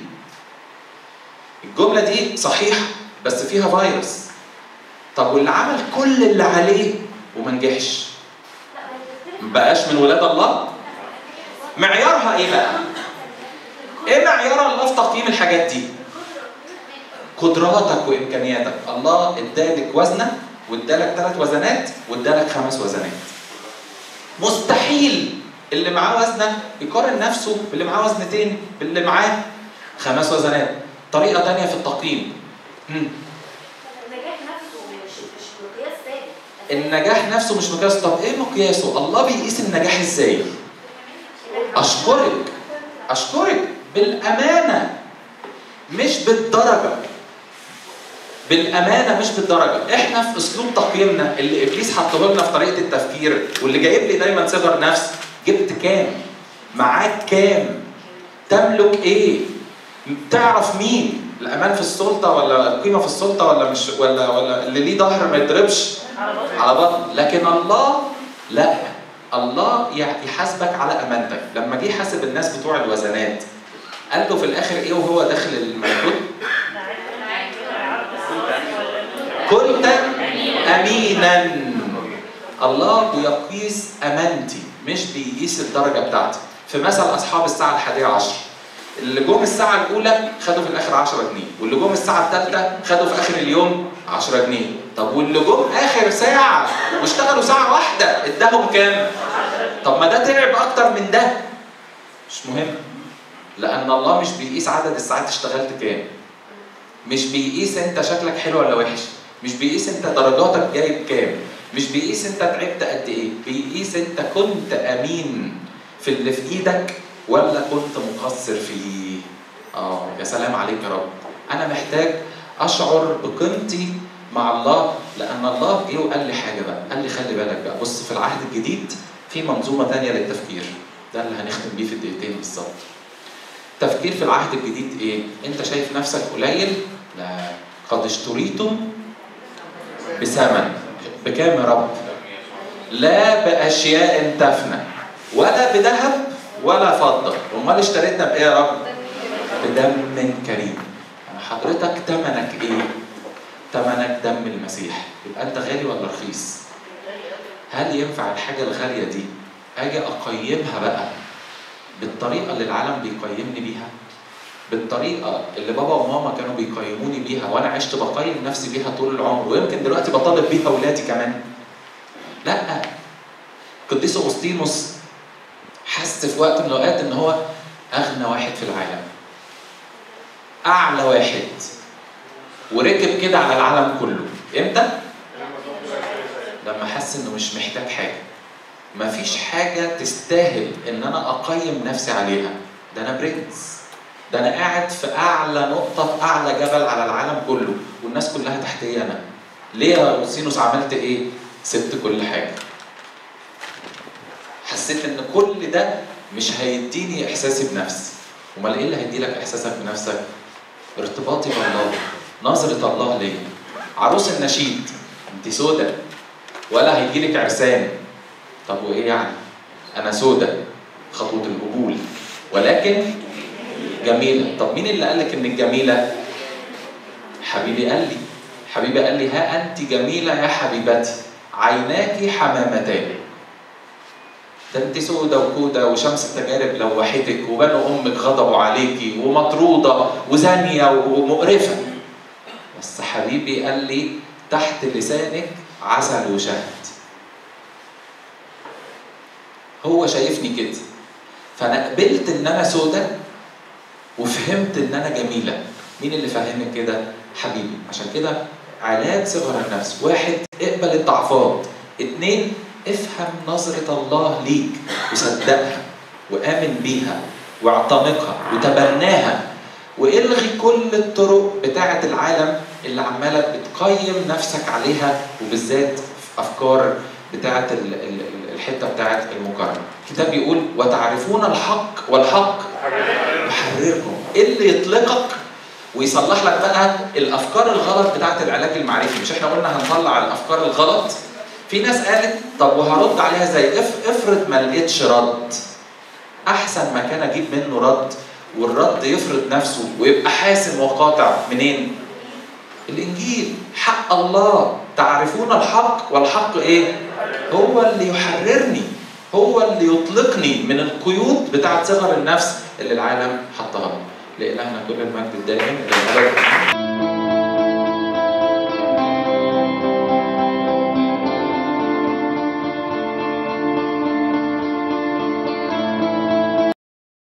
Speaker 1: الجمله دي صحيحه بس فيها فيروس طب واللي عمل كل اللي عليه وما نجحش ما بقاش من ولاد الله معيارها ايه بقى ايه معيار الله في تقييم الحاجات دي قدراتك وامكانياتك الله ادالك وزنه وادالك ثلاث وزنات وادالك خمس وزنات مستحيل اللي معاه وزنه يقارن نفسه باللي معاه وزنتين باللي معاه خمس وزنات طريقه تانية في التقييم مم.
Speaker 3: النجاح نفسه مش مش مقياس ثابت
Speaker 1: النجاح نفسه مش مقياس طب ايه مقياسه الله بيقيس النجاح ازاي اشكرك اشكرك بالامانه مش بالدرجه بالامانه مش بالدرجه احنا في اسلوب تقييمنا اللي ابليس حطه لنا في طريقه التفكير واللي جايب لي دايما صغر نفس جبت كام معاك كام تملك ايه تعرف مين الامان في السلطه ولا القيمه في السلطه ولا مش ولا ولا اللي ليه ظهر ما يضربش على بطن لكن الله لا الله يح- يحاسبك على امانتك لما جه حاسب الناس بتوع الوزنات قال له في الاخر ايه وهو داخل الملكوت كنت امينا الله بيقيس امانتي مش بيقيس الدرجه بتاعتي في مثل اصحاب الساعه الحادية عشر اللي جم الساعة الأولى خدوا في الآخر 10 جنيه، واللي جم الساعة الثالثة خدوا في آخر اليوم 10 جنيه، طب واللي جم آخر ساعة واشتغلوا ساعة واحدة اداهم كام؟ طب ما ده تعب أكتر من ده. مش مهم. لأن الله مش بيقيس عدد الساعات اشتغلت كام. مش بيقيس أنت شكلك حلو ولا وحش، مش بيقيس أنت درجاتك جايب كام، مش بيقيس أنت تعبت قد إيه، بيقيس أنت كنت أمين في اللي في إيدك ولا كنت مقصر فيه؟ اه يا سلام عليك يا رب. أنا محتاج أشعر بقيمتي مع الله لأن الله جه وقال لي حاجة بقى، قال لي خلي بالك بقى بص في العهد الجديد في منظومة تانية للتفكير. ده اللي هنختم بيه في الدقيقتين بالظبط. تفكير في العهد الجديد إيه؟ أنت شايف نفسك قليل؟ لا قد اشتريتم بثمن بكام يا رب؟ لا بأشياء تفنى ولا بذهب ولا فضة أمال اشتريتنا بإيه يا رب؟ بدم كريم حضرتك تمنك إيه؟ تمنك دم المسيح يبقى أنت غالي ولا رخيص؟ هل ينفع الحاجة الغالية دي أجي أقيمها بقى بالطريقة اللي العالم بيقيمني بيها؟ بالطريقة اللي بابا وماما كانوا بيقيموني بيها وأنا عشت بقيم نفسي بيها طول العمر ويمكن دلوقتي بطالب بيها ولادي كمان لا قديس أغسطينوس حس في وقت من الأوقات إن هو أغنى واحد في العالم أعلى واحد وركب كده على العالم كله إمتى؟ لما حس إنه مش محتاج حاجة مفيش حاجة تستاهل إن أنا أقيم نفسي عليها ده أنا برنس ده أنا قاعد في أعلى نقطة في أعلى جبل على العالم كله والناس كلها تحتي أنا ليه يا أغسطينوس عملت إيه؟ سبت كل حاجة حسيت ان كل ده مش هيديني احساسي بنفسي امال ايه اللي هيدي لك احساسك بنفسك ارتباطي بالله نظرة الله ليا عروس النشيد انت سودة ولا هيجي لك عرسان طب وايه يعني انا سودة خطوة القبول ولكن جميلة طب مين اللي قال لك انك جميلة حبيبي قال لي حبيبي قال لي ها انت جميلة يا حبيبتي عيناك حمامتان ده انت سودة وكودة وشمس التجارب لوحتك وبنو امك غضبوا عليكي ومطرودة وزانية ومقرفة بس حبيبي قال لي تحت لسانك عسل وشهد هو شايفني كده فانا قبلت ان انا سودة وفهمت ان انا جميلة مين اللي فهمك كده حبيبي عشان كده علاج صغر النفس واحد اقبل الضعفات اتنين افهم نظرة الله ليك وصدقها وآمن بيها واعتنقها وتبناها والغي كل الطرق بتاعة العالم اللي عمالة بتقيم نفسك عليها وبالذات في أفكار بتاعة ال- ال- ال- الحتة بتاعة المقارنة الكتاب بيقول وتعرفون الحق والحق يحرركم إيه اللي يطلقك ويصلح لك بقى الافكار الغلط بتاعت العلاج المعرفي مش احنا قلنا هنطلع الافكار الغلط في ناس قالت طب وهرد عليها ازاي اف افرض ما لقيتش رد احسن مكان اجيب منه رد والرد يفرض نفسه ويبقى حاسم وقاطع منين الانجيل حق الله تعرفون الحق والحق ايه هو اللي يحررني هو اللي يطلقني من القيود بتاعت صغر النفس اللي العالم حطها لي لإلهنا كل المجد الدائم إلى الأبد